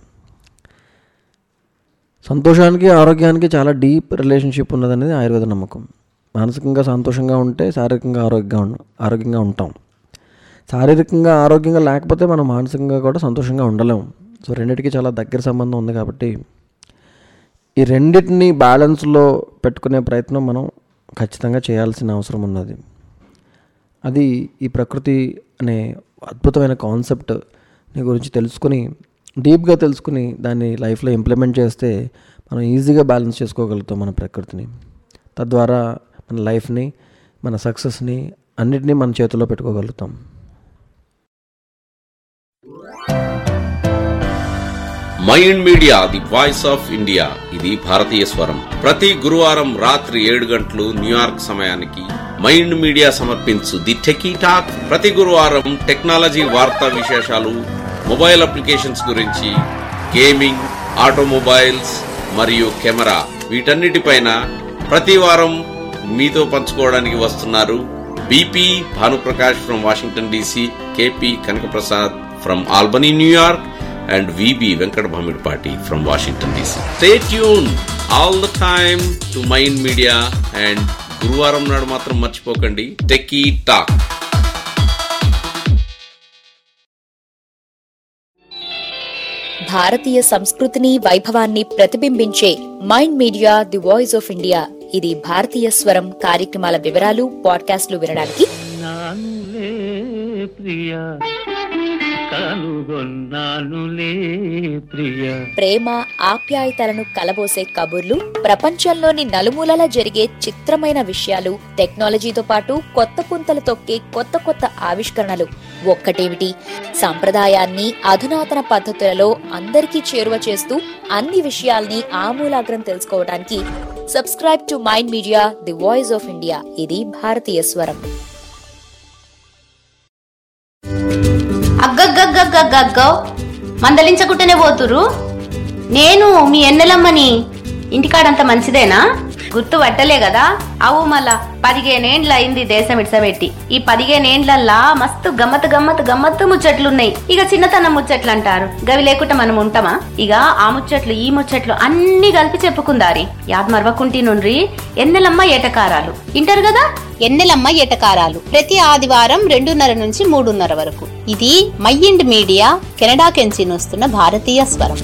[SPEAKER 5] సంతోషానికి ఆరోగ్యానికి చాలా డీప్ రిలేషన్షిప్ ఉన్నదనేది ఆయుర్వేద నమ్మకం మానసికంగా సంతోషంగా ఉంటే శారీరకంగా ఆరోగ్యంగా ఉం ఆరోగ్యంగా ఉంటాం శారీరకంగా ఆరోగ్యంగా లేకపోతే మనం మానసికంగా కూడా సంతోషంగా ఉండలేము సో రెండింటికి చాలా దగ్గర సంబంధం ఉంది కాబట్టి ఈ రెండింటిని బ్యాలెన్స్లో పెట్టుకునే ప్రయత్నం మనం ఖచ్చితంగా చేయాల్సిన అవసరం ఉన్నది అది ఈ ప్రకృతి అనే అద్భుతమైన కాన్సెప్ట్ గురించి తెలుసుకుని డీప్గా తెలుసుకుని దాన్ని లైఫ్లో ఇంప్లిమెంట్ చేస్తే మనం ఈజీగా బ్యాలెన్స్ చేసుకోగలుగుతాం మన ప్రకృతిని తద్వారా మన లైఫ్ని మన సక్సెస్ని అన్నిటినీ మన చేతిలో పెట్టుకోగలుగుతాం
[SPEAKER 4] Mind media the voice of India ఇది భారతీయ స్వరం ప్రతి గురువారం రాత్రి ఏడు గంటలు న్యూయార్క్ సమయానికి మైండ్ మీడియా సమర్పించు ది టెకీ టాక్ ప్రతి గురువారం టెక్నాలజీ వార్తా విశేషాలు మొబైల్ అప్లికేషన్స్ గురించి గేమింగ్ ఆటోమొబైల్స్ మరియు కెమెరా వీటన్నిటిపైన ప్రతి వారం మీతో పంచుకోవడానికి వస్తున్నారు B P Bhanuprakash from Washington D C K P Kanakaprasad from Albany New York and VB Venkat Bhamidpati from Washington DC. Stay tuned all the time to Mind Media and గురువారం నాడు మాత్రం మర్చిపోకండి టెకీ టాక్
[SPEAKER 8] భారతీయ సంస్కృతిని వైభవాన్ని ప్రతిబింబించే Mind media the voice of India ఇది భారతీయ స్వరం కార్యక్రమాల వివరాలు పాడ్కాస్ట్లు వినడానికి
[SPEAKER 1] నానులే ప్రియ కనుగొన్నానులే ప్రియ
[SPEAKER 8] ప్రేమ ఆప్యాయతలను కలబోసే కబుర్లు ప్రపంచంలోని నలుమూలలా జరిగే చిత్రమైన విషయాలు టెక్నాలజీతో పాటు కొత్త పుంతలు తొక్కే కొత్త కొత్త ఆవిష్కరణలు ఒక్కటేమిటి సంప్రదాయాన్ని అధునాతన పద్ధతులలో అందరికీ చేరువ చేస్తూ అన్ని విషయాల్ని ఆమూలాగ్రం తెలుసుకోవడానికి subscribe to Mind media the voice of India ఇది భారతీయ స్వరం
[SPEAKER 12] అగ్గగ్గగ్గగ్గగ్గో మందలించకుంటేనే పోతురు నేను మీ ఎన్నెలమ్మని ఇంటికాడంత మంచిదేనా గుర్తు పట్టలే కదా అవు మళ్ళా పదిహేనేండ్ల అయింది దేశం ఇడ్సబెట్టి ఈ పదిహేనేండ్లల్లా మస్తు గమ్మత్ గమ్మత్ గమ్మత్తు ముచ్చట్లున్నాయి ఇక చిన్నతనం ముచ్చట్లు అంటారు గవి లేకుండా మనం ఉంటామా ఇక ఆ ముచ్చట్లు ఈ ముచ్చట్లు అన్ని కలిపి చెప్పుకుందారి యాద్ మరవకుంటి నుండ్రి ఎన్నెలమ్మ ఏటకారాలు ఇంటారు కదా
[SPEAKER 13] ఎన్నెలమ్మ ఎటకారాలు ప్రతి ఆదివారం రెండున్నర నుంచి మూడున్నర వరకు ఇది మైండ్ మీడియా కెనడా కెంచి వస్తున్న భారతీయ స్వరం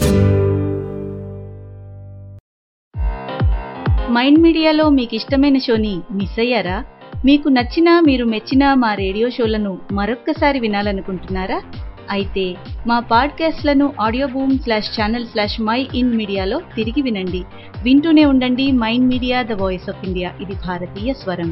[SPEAKER 6] మైండ్ మీడియాలో మీకు ఇష్టమైన షోని మిస్ అయ్యారా మీకు నచ్చిన మీరు మెచ్చిన మా రేడియో షోలను మరొక్కసారి వినాలనుకుంటున్నారా అయితే మా పాడ్కాస్ట్లను audio boom slash channel slash my in మీడియాలో తిరిగి వినండి వింటూనే ఉండండి mind media the voice of India ఇది భారతీయ స్వరం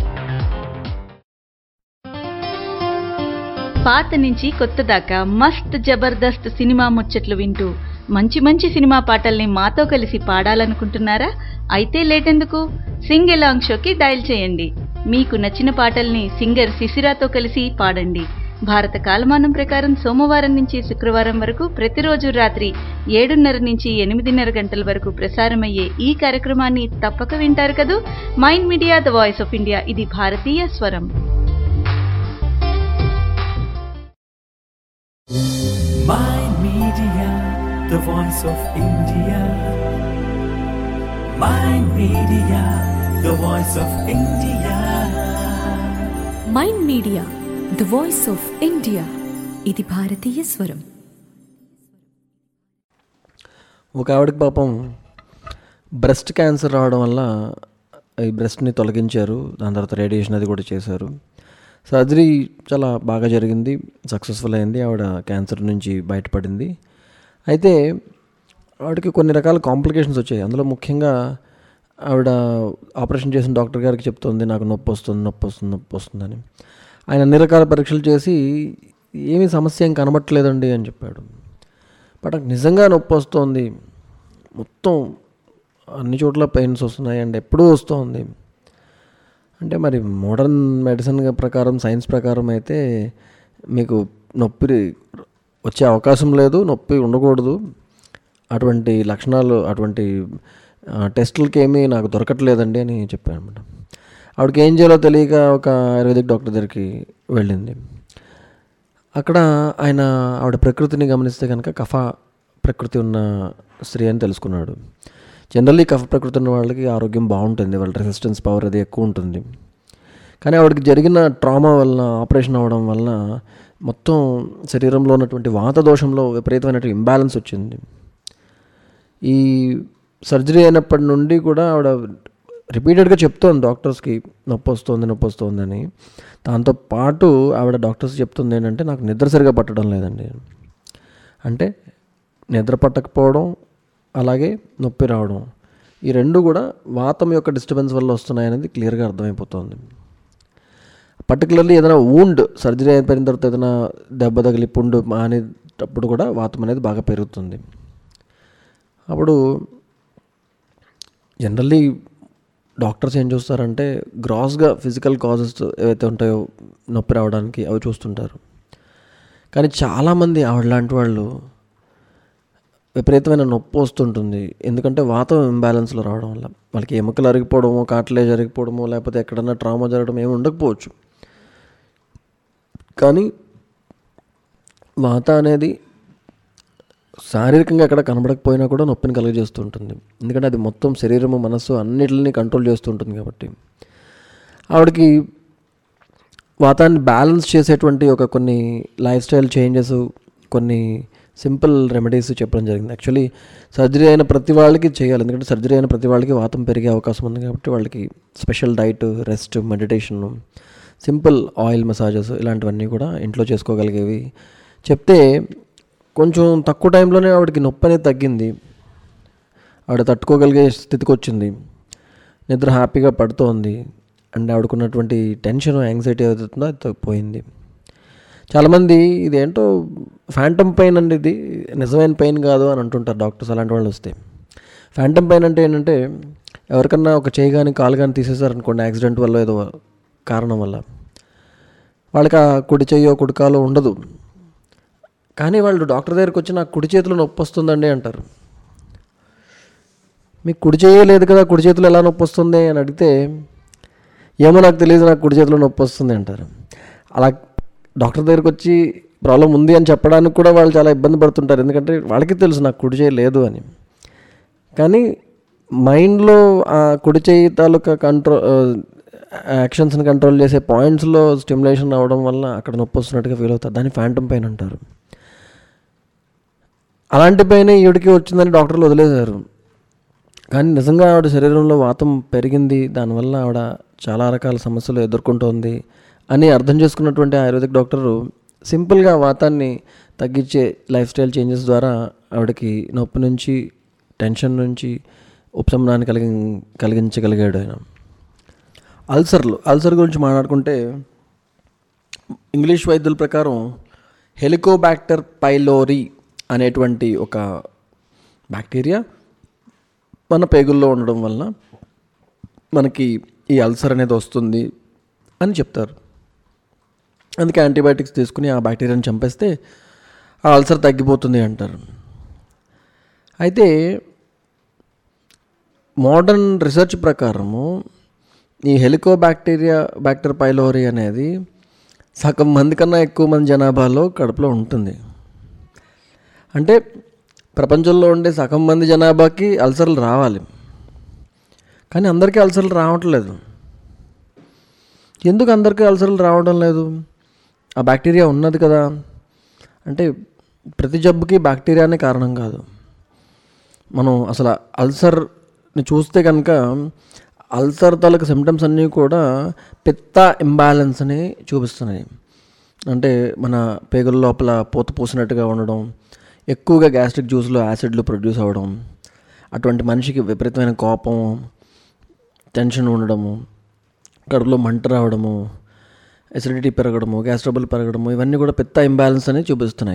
[SPEAKER 6] పాత నుంచి కొత్త దాకా మస్త్ జబర్దస్త్ సినిమా ముచ్చట్లు వింటూ మంచి మంచి సినిమా పాటల్ని మాతో కలిసి పాడాలనుకుంటున్నారా అయితే లేటెందుకు సింగ్ ఎలాంగ్ షోకి డయల్ చేయండి మీకు నచ్చిన పాటల్ని సింగర్ శిశిరాతో కలిసి పాడండి భారత కాలమానం ప్రకారం సోమవారం నుంచి శుక్రవారం వరకు ప్రతిరోజు రాత్రి ఏడున్నర నుంచి ఎనిమిదిన్నర గంటల వరకు ప్రసారమయ్యే ఈ కార్యక్రమాన్ని తప్పక వింటారు కదూ mind media the voice of India ఇది భారతీయ స్వరం
[SPEAKER 1] Mind Media, the voice of India. Mind Media, the voice of India.
[SPEAKER 2] Mind media the voice of India ఇది భారతీయ స్వరం
[SPEAKER 5] ఒక ఆవిడకి పాపం బ్రెస్ట్ క్యాన్సర్ రావడం వల్ల ఈ బ్రెస్ట్ని తొలగించారు దాని తర్వాత రేడియేషన్ అది కూడా చేశారు సర్జరీ చాలా బాగా జరిగింది సక్సెస్ఫుల్ అయింది ఆవిడ క్యాన్సర్ నుంచి బయటపడింది అయితే ఆవిడకి కొన్ని రకాల కాంప్లికేషన్స్ వచ్చాయి అందులో ముఖ్యంగా ఆవిడ ఆపరేషన్ చేసిన డాక్టర్ గారికి చెప్తుంది నాకు నొప్పి వస్తుంది నొప్పి వస్తుంది నొప్పి వస్తుందని ఆయన అన్ని రకాల పరీక్షలు చేసి ఏమీ సమస్య ఏం కనబట్టలేదండి అని చెప్పాడు బట్ నాకు నిజంగా నొప్పి వస్తుంది మొత్తం అన్ని చోట్ల పెయిన్స్ వస్తున్నాయి అండ్ ఎప్పుడూ వస్తుంది అంటే మరి మోడర్న్ మెడిసిన్ ప్రకారం సైన్స్ ప్రకారం అయితే మీకు నొప్పి వచ్చే అవకాశం లేదు నొప్పి ఉండకూడదు అటువంటి లక్షణాలు అటువంటి ఆ, టెస్టులకి ఏమీ నాకు దొరకట్లేదండి అని చెప్పాను అనమాట ఆవిడకి ఏం చేయాలో తెలియక ఒక ఆయుర్వేదిక్ డాక్టర్ దగ్గరికి వెళ్ళింది అక్కడ ఆయన ఆవిడ ప్రకృతిని గమనిస్తే కనుక కఫ ప్రకృతి ఉన్న స్త్రీ అని తెలుసుకున్నాడు జనరల్లీ కఫ ప్రకృతి ఉన్న వాళ్ళకి ఆరోగ్యం బాగుంటుంది వాళ్ళ రెసిస్టెన్స్ పవర్ అది ఎక్కువ ఉంటుంది కానీ ఆవిడకి జరిగిన ట్రామా వలన ఆపరేషన్ అవ్వడం వలన మొత్తం శరీరంలో ఉన్నటువంటి వాత దోషంలో విపరీతమైనటువంటి ఇంబ్యాలెన్స్ వచ్చింది ఈ సర్జరీ అయినప్పటి నుండి కూడా ఆవిడ రిపీటెడ్గా చెప్తోంది డాక్టర్స్కి నొప్పి వస్తుంది నొప్పి వస్తుందని దాంతో పాటు ఆవిడ డాక్టర్స్ చెప్తుంది ఏంటంటే నాకు నిద్ర సరిగా పట్టడం లేదండి అంటే నిద్ర పట్టకపోవడం అలాగే నొప్పి రావడం ఈ రెండు కూడా వాతం యొక్క డిస్టర్బెన్స్ వల్ల వస్తున్నాయనేది క్లియర్గా అర్థమైపోతుంది పర్టికులర్లీ ఏదైనా ఊండ్ సర్జరీ అయిపోయిన తర్వాత ఏదైనా దెబ్బ తగిలి పుండు మానేటప్పుడు కూడా వాతం అనేది బాగా పెరుగుతుంది అప్పుడు జనరల్లీ డాక్టర్స్ ఏం చూస్తారంటే గ్రాస్గా ఫిజికల్ కాజెస్ ఏవైతే ఉంటాయో నొప్పి రావడానికి అవి చూస్తుంటారు కానీ చాలామంది ఆవిడ లాంటి వాళ్ళు విపరీతమైన నొప్పి వస్తుంటుంది ఎందుకంటే వాతం ఇంబ్యాలెన్స్లో రావడం వల్ల వాళ్ళకి ఎముకలు అరిగిపోవడమో కాట్లే జరిగిపోవడమో లేకపోతే ఎక్కడన్నా ట్రామా జరగడం ఏమి ఉండకపోవచ్చు కానీ వాత అనేది శారీరకంగా ఎక్కడ కనబడకపోయినా కూడా నొప్పిని కలుగజేస్తూ ఉంటుంది ఎందుకంటే అది మొత్తం శరీరము మనస్సు అన్నిటిని కంట్రోల్ చేస్తూ ఉంటుంది కాబట్టి ఆవిడకి వాతాన్ని బ్యాలెన్స్ చేసేటువంటి ఒక కొన్ని లైఫ్ స్టైల్ చేంజెస్ కొన్ని సింపుల్ రెమెడీస్ చెప్పడం జరిగింది యాక్చువల్లీ సర్జరీ అయిన ప్రతి వాళ్ళకి చేయాలి ఎందుకంటే సర్జరీ అయిన ప్రతి వాళ్ళకి వాతం పెరిగే అవకాశం ఉంది కాబట్టి వాళ్ళకి special diet rest meditation simple oil massages ఇలాంటివన్నీ కూడా ఇంట్లో చేసుకోగలిగేవి చెప్తే కొంచెం తక్కువ టైంలోనే ఆవిడకి నొప్పి అనేది తగ్గింది ఆవిడ తట్టుకోగలిగే స్థితికి వచ్చింది నిద్ర హ్యాపీగా పడుతోంది అండ్ ఆవిడకున్నటువంటి టెన్షన్ యాంగ్జైటీ ఏదైతుందో అది పోయింది చాలామంది ఇదేంటో ఫ్యాంటమ్ పెయిన్ అండి ఇది నిజమైన పెయిన్ కాదు అని అంటుంటారు డాక్టర్స్ అలాంటి వాళ్ళు వస్తే ఫ్యాంటమ్ పెయిన్ అంటే ఏంటంటే ఎవరికన్నా ఒక చేయి కానీ కాలు కానీ తీసేసారనుకోండి యాక్సిడెంట్ వల్ల ఏదో కారణం వల్ల వాళ్ళకి ఆ కుడి చెయ్యో కుడి కాలో ఉండదు కానీ వాళ్ళు డాక్టర్ దగ్గరికి వచ్చి నాకు కుడి చేతిలో నొప్పి వస్తుందండి అంటారు మీకు కుడి చేయలేదు కదా కుడి చేతిలో ఎలా నొప్పి వస్తుంది అని అడిగితే ఏమో నాకు తెలియదు నాకు కుడి చేతిలో నొప్పి వస్తుంది అంటారు అలా డాక్టర్ దగ్గరికి వచ్చి ప్రాబ్లం ఉంది అని చెప్పడానికి కూడా వాళ్ళు చాలా ఇబ్బంది పడుతుంటారు ఎందుకంటే వాళ్ళకి తెలుసు నాకు కుడి చేయి లేదు అని కానీ మైండ్లో ఆ కుడి చేయి తాలూకా కంట్రోల్ యాక్షన్స్ని కంట్రోల్ చేసే పాయింట్స్లో స్టిమ్యులేషన్ అవ్వడం వల్ల అక్కడ నొప్పి వస్తున్నట్టుగా ఫీల్ అవుతారు దాన్ని ఫ్యాంటమ్ పెయిన్ అంటారు అలాంటి పెయిన్ ఈవిడికి వచ్చిందని డాక్టర్లు వదిలేశారు కానీ నిజంగా ఆవిడ శరీరంలో వాతం పెరిగింది దానివల్ల ఆవిడ చాలా రకాల సమస్యలు ఎదుర్కొంటోంది అని అర్థం చేసుకున్నటువంటి ఆయుర్వేదిక్ డాక్టరు సింపుల్గా వాతాన్ని తగ్గించే లైఫ్ స్టైల్ చేంజెస్ ద్వారా ఆవిడకి నొప్పి నుంచి టెన్షన్ నుంచి ఉపశమనాన్ని కలిగి కలిగించగలిగాడు ఆయన అల్సర్లు అల్సర్ గురించి మాట్లాడుకుంటే ఇంగ్లీష్ వైద్యుల ప్రకారం హెలికోబాక్టర్ పైలోరీ అనేటువంటి ఒక బ్యాక్టీరియా మన పేగుల్లో ఉండడం వలన మనకి ఈ అల్సర్ అనేది వస్తుంది అని చెప్తారు అందుకే యాంటీబయాటిక్స్ తీసుకుని ఆ బ్యాక్టీరియాని చంపేస్తే ఆ అల్సర్ తగ్గిపోతుంది అంటారు అయితే మోడర్న్ రీసెర్చ్ ప్రకారము ఈ హెలికోబాక్టీరియా బ్యాక్టర్ పైలోరీ అనేది సగం మంది కన్నా ఎక్కువ మంది జనాభాలో కడుపులో ఉంటుంది అంటే ప్రపంచంలో ఉండే సగం మంది జనాభాకి అల్సర్లు రావాలి కానీ అందరికీ అల్సర్లు రావట్లేదు ఎందుకు అందరికీ అల్సర్లు రావడం లేదు ఆ బ్యాక్టీరియా ఉన్నది కదా అంటే ప్రతి జబ్బుకి బ్యాక్టీరియానే కారణం కాదు మనం అసలు అల్సర్ని చూస్తే కనుక అల్సర్ తాలూకు సిమ్టమ్స్ అన్నీ కూడా పిత్త ఇంబ్యాలెన్స్ని చూపిస్తున్నాయి అంటే మన పేగుల లోపల పూత పూసినట్టుగా ఉండడం ఎక్కువగా గ్యాస్ట్రిక్ జ్యూస్లో యాసిడ్లు ప్రొడ్యూస్ అవ్వడం అటువంటి మనిషికి విపరీతమైన కోపం టెన్షన్ ఉండడము కడుపులో మంట రావడము ఎసిడిటీ పెరగడము గ్యాస్ ట్రబుల్ పెరగడము ఇవన్నీ కూడా పిత్త ఇంబ్యాలెన్స్ అని చూపిస్తున్నాయి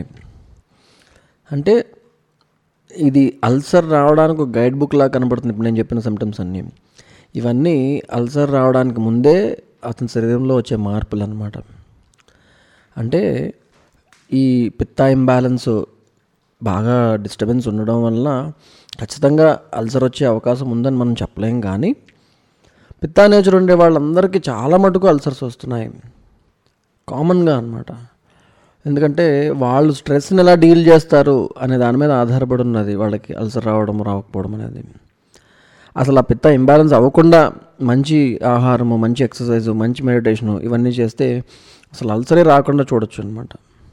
[SPEAKER 5] అంటే ఇది అల్సర్ రావడానికి ఒక గైడ్ బుక్ లాగా కనబడుతుంది ఇప్పుడు నేను చెప్పిన సిమ్టమ్స్ అన్నీ ఇవన్నీ అల్సర్ రావడానికి ముందే అతని శరీరంలో వచ్చే మార్పులు అనమాట అంటే ఈ పిత్త ఇంబ్యాలెన్స్ బాగా డిస్టర్బెన్స్ ఉండడం వల్ల ఖచ్చితంగా అల్సర్ వచ్చే అవకాశం ఉందని మనం చెప్పలేం కానీ పిత్తా నేచర్ ఉండే వాళ్ళందరికీ చాలా మటుకు అల్సర్స్ వస్తున్నాయి కామన్గా అనమాట ఎందుకంటే వాళ్ళు స్ట్రెస్ని ఎలా డీల్ చేస్తారు అనే దాని మీద ఆధారపడి ఉన్నది వాళ్ళకి అల్సర్ రావడం రాకపోవడం అనేది అసలు ఆ పిత్త ఇంబ్యాలెన్స్ అవ్వకుండా మంచి ఆహారము మంచి ఎక్సర్సైజు మంచి మెడిటేషను ఇవన్నీ చేస్తే అసలు అల్సరే రాకుండా చూడొచ్చు అనమాట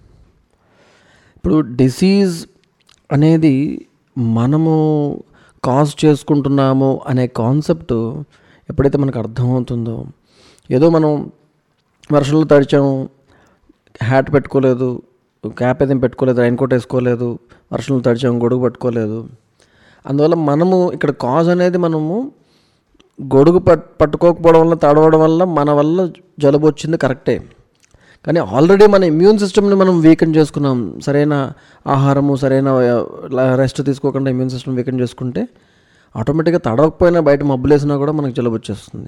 [SPEAKER 5] ఇప్పుడు డిసీజ్ అనేది మనము కాజ్ చేసుకుంటున్నాము అనే కాన్సెప్ట్ ఎప్పుడైతే మనకు అర్థమవుతుందో ఏదో మనం వర్షంలో తడిచాము హ్యాట్ పెట్టుకోలేదు క్యాప్ ఏదేం పెట్టుకోలేదు రైన్ కోట్ వేసుకోలేదు వర్షంలో తడిచాము గొడుగు పట్టుకోలేదు అందువల్ల మనము ఇక్కడ కాజ్ అనేది మనము గొడుగు పట్ పట్టుకోకపోవడం వల్ల తడవడం వల్ల మన వల్ల జలుబు వచ్చింది కరెక్టే కానీ ఆల్రెడీ మన ఇమ్యూన్ సిస్టమ్ని మనం వీకెన్ చేసుకున్నాం సరైన ఆహారము సరైన రెస్ట్ తీసుకోకుండా ఇమ్యూన్ సిస్టమ్ వీకెన్ చేసుకుంటే ఆటోమేటిక్గా తడవకపోయినా బయట మబ్బులు వేసినా కూడా మనకు జలుబు వచ్చేస్తుంది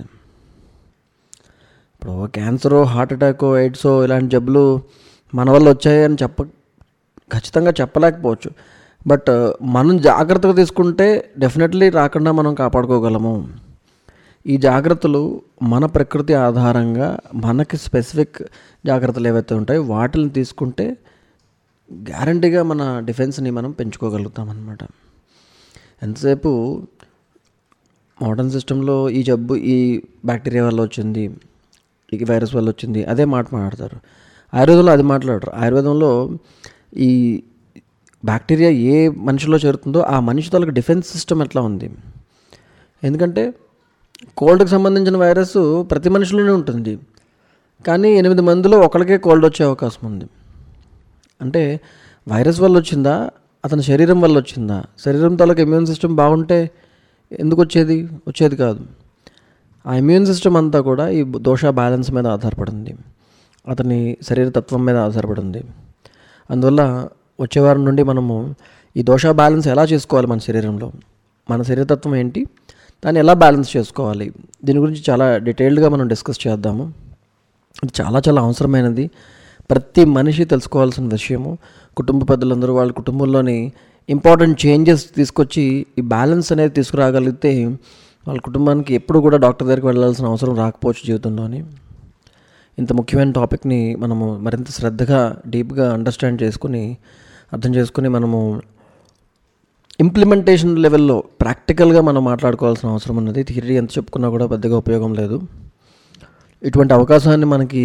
[SPEAKER 5] ఇప్పుడు క్యాన్సరో హార్ట్ అటాకో ఎయిడ్సో ఇలాంటి జబ్బులు మన వల్ల వచ్చాయని చెప్ప ఖచ్చితంగా చెప్పలేకపోవచ్చు బట్ మనం జాగ్రత్తగా తీసుకుంటే డెఫినెట్లీ రాకుండా మనం కాపాడుకోగలము ఈ జాగ్రత్తలు మన ప్రకృతి ఆధారంగా మనకి స్పెసిఫిక్ జాగ్రత్తలు ఏవైతే ఉంటాయో వాటిని తీసుకుంటే గ్యారంటీగా మన డిఫెన్స్ని మనం పెంచుకోగలుగుతాం అన్నమాట ఎంతసేపు మోడర్న్ సిస్టంలో ఈ జబ్బు ఈ బ్యాక్టీరియా వల్ల వచ్చింది ఈ వైరస్ వల్ల వచ్చింది అదే మాట మాట్లాడతారు ఆయుర్వేదంలో అది మాట్లాడరు ఆయుర్వేదంలో ఈ బ్యాక్టీరియా ఏ మనిషిలో చేరుతుందో ఆ మనిషి తాలూకు డిఫెన్స్ సిస్టమ్ ఎట్లా ఉంది ఎందుకంటే కోల్డ్కి సంబంధించిన వైరస్ ప్రతి మనిషిలోనే ఉంటుంది కానీ ఎనిమిది మందిలో ఒకరికే కోల్డ్ వచ్చే అవకాశం ఉంది అంటే వైరస్ వల్ల వచ్చిందా అతని శరీరం వల్ల వచ్చిందా శరీరం తాలూకు ఇమ్యూన్ సిస్టమ్ బాగుంటే ఎందుకు వచ్చేది వచ్చేది కాదు ఆ ఇమ్యూన్ సిస్టమ్ అంతా కూడా ఈ దోష బ్యాలెన్స్ మీద ఆధారపడింది అతని శరీర తత్వం మీద ఆధారపడింది అందువల్ల వచ్చే వారం నుండి మనము ఈ దోష బ్యాలెన్స్ ఎలా చేసుకోవాలి మన శరీరంలో మన శరీరతత్వం ఏంటి దాన్ని ఎలా బ్యాలెన్స్ చేసుకోవాలి దీని గురించి చాలా డీటెయిల్డ్గా మనం డిస్కస్ చేద్దాము ఇది చాలా చాలా అవసరమైనది ప్రతి మనిషి తెలుసుకోవాల్సిన విషయము కుటుంబ పెద్దలందరూ వాళ్ళ కుటుంబంలోని ఇంపార్టెంట్ చేంజెస్ తీసుకొచ్చి ఈ బ్యాలెన్స్ అనేది తీసుకురాగలిగితే వాళ్ళ కుటుంబానికి ఎప్పుడు కూడా డాక్టర్ దగ్గరికి వెళ్ళాల్సిన అవసరం రాకపోవచ్చు జీవితంలోని ఇంత ముఖ్యమైన టాపిక్ని మనము మరింత శ్రద్ధగా డీప్గా అండర్స్టాండ్ చేసుకుని అర్థం చేసుకుని మనము ఇంప్లిమెంటేషన్ లెవెల్లో ప్రాక్టికల్గా మనం మాట్లాడుకోవాల్సిన అవసరం ఉన్నది థియరీ ఎంత చెప్పుకున్నా కూడా పెద్దగా ఉపయోగం లేదు ఇటువంటి అవకాశాన్ని మనకి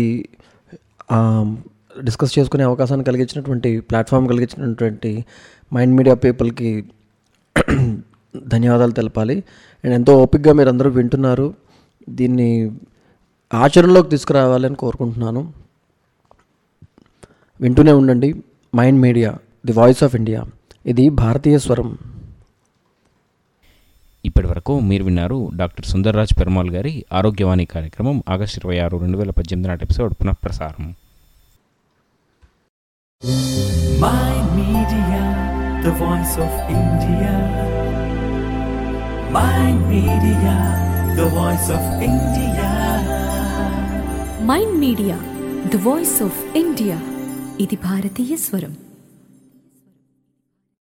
[SPEAKER 5] డిస్కస్ చేసుకునే అవకాశాన్ని కలిగించినటువంటి ప్లాట్ఫామ్ కలిగించినటువంటి మైండ్ మీడియా పీపుల్కి ధన్యవాదాలు తెలపాలి అండ్ ఎంతో ఓపిక్గా మీరు అందరూ వింటున్నారు దీన్ని ఆచరణలోకి తీసుకురావాలని కోరుకుంటున్నాను వింటూనే ఉండండి mind media the voice of India ఇది భారతీయ స్వరం
[SPEAKER 3] ఇప్పటి వరకు మీరు విన్నారు డాక్టర్ సుందర్రాజ్ పెరుమాల్ గారి ఆరోగ్యవాణి కార్యక్రమం ఆగస్టు ఇరవై ఆరు రెండు వేల పద్దెనిమిది నాటి ఎపిసోడ్ పునఃప్రసారం
[SPEAKER 1] Mind Media, the voice of India. Mind Media, the voice of India.
[SPEAKER 2] Mind media the voice of India ఇది భారతీయ స్వరం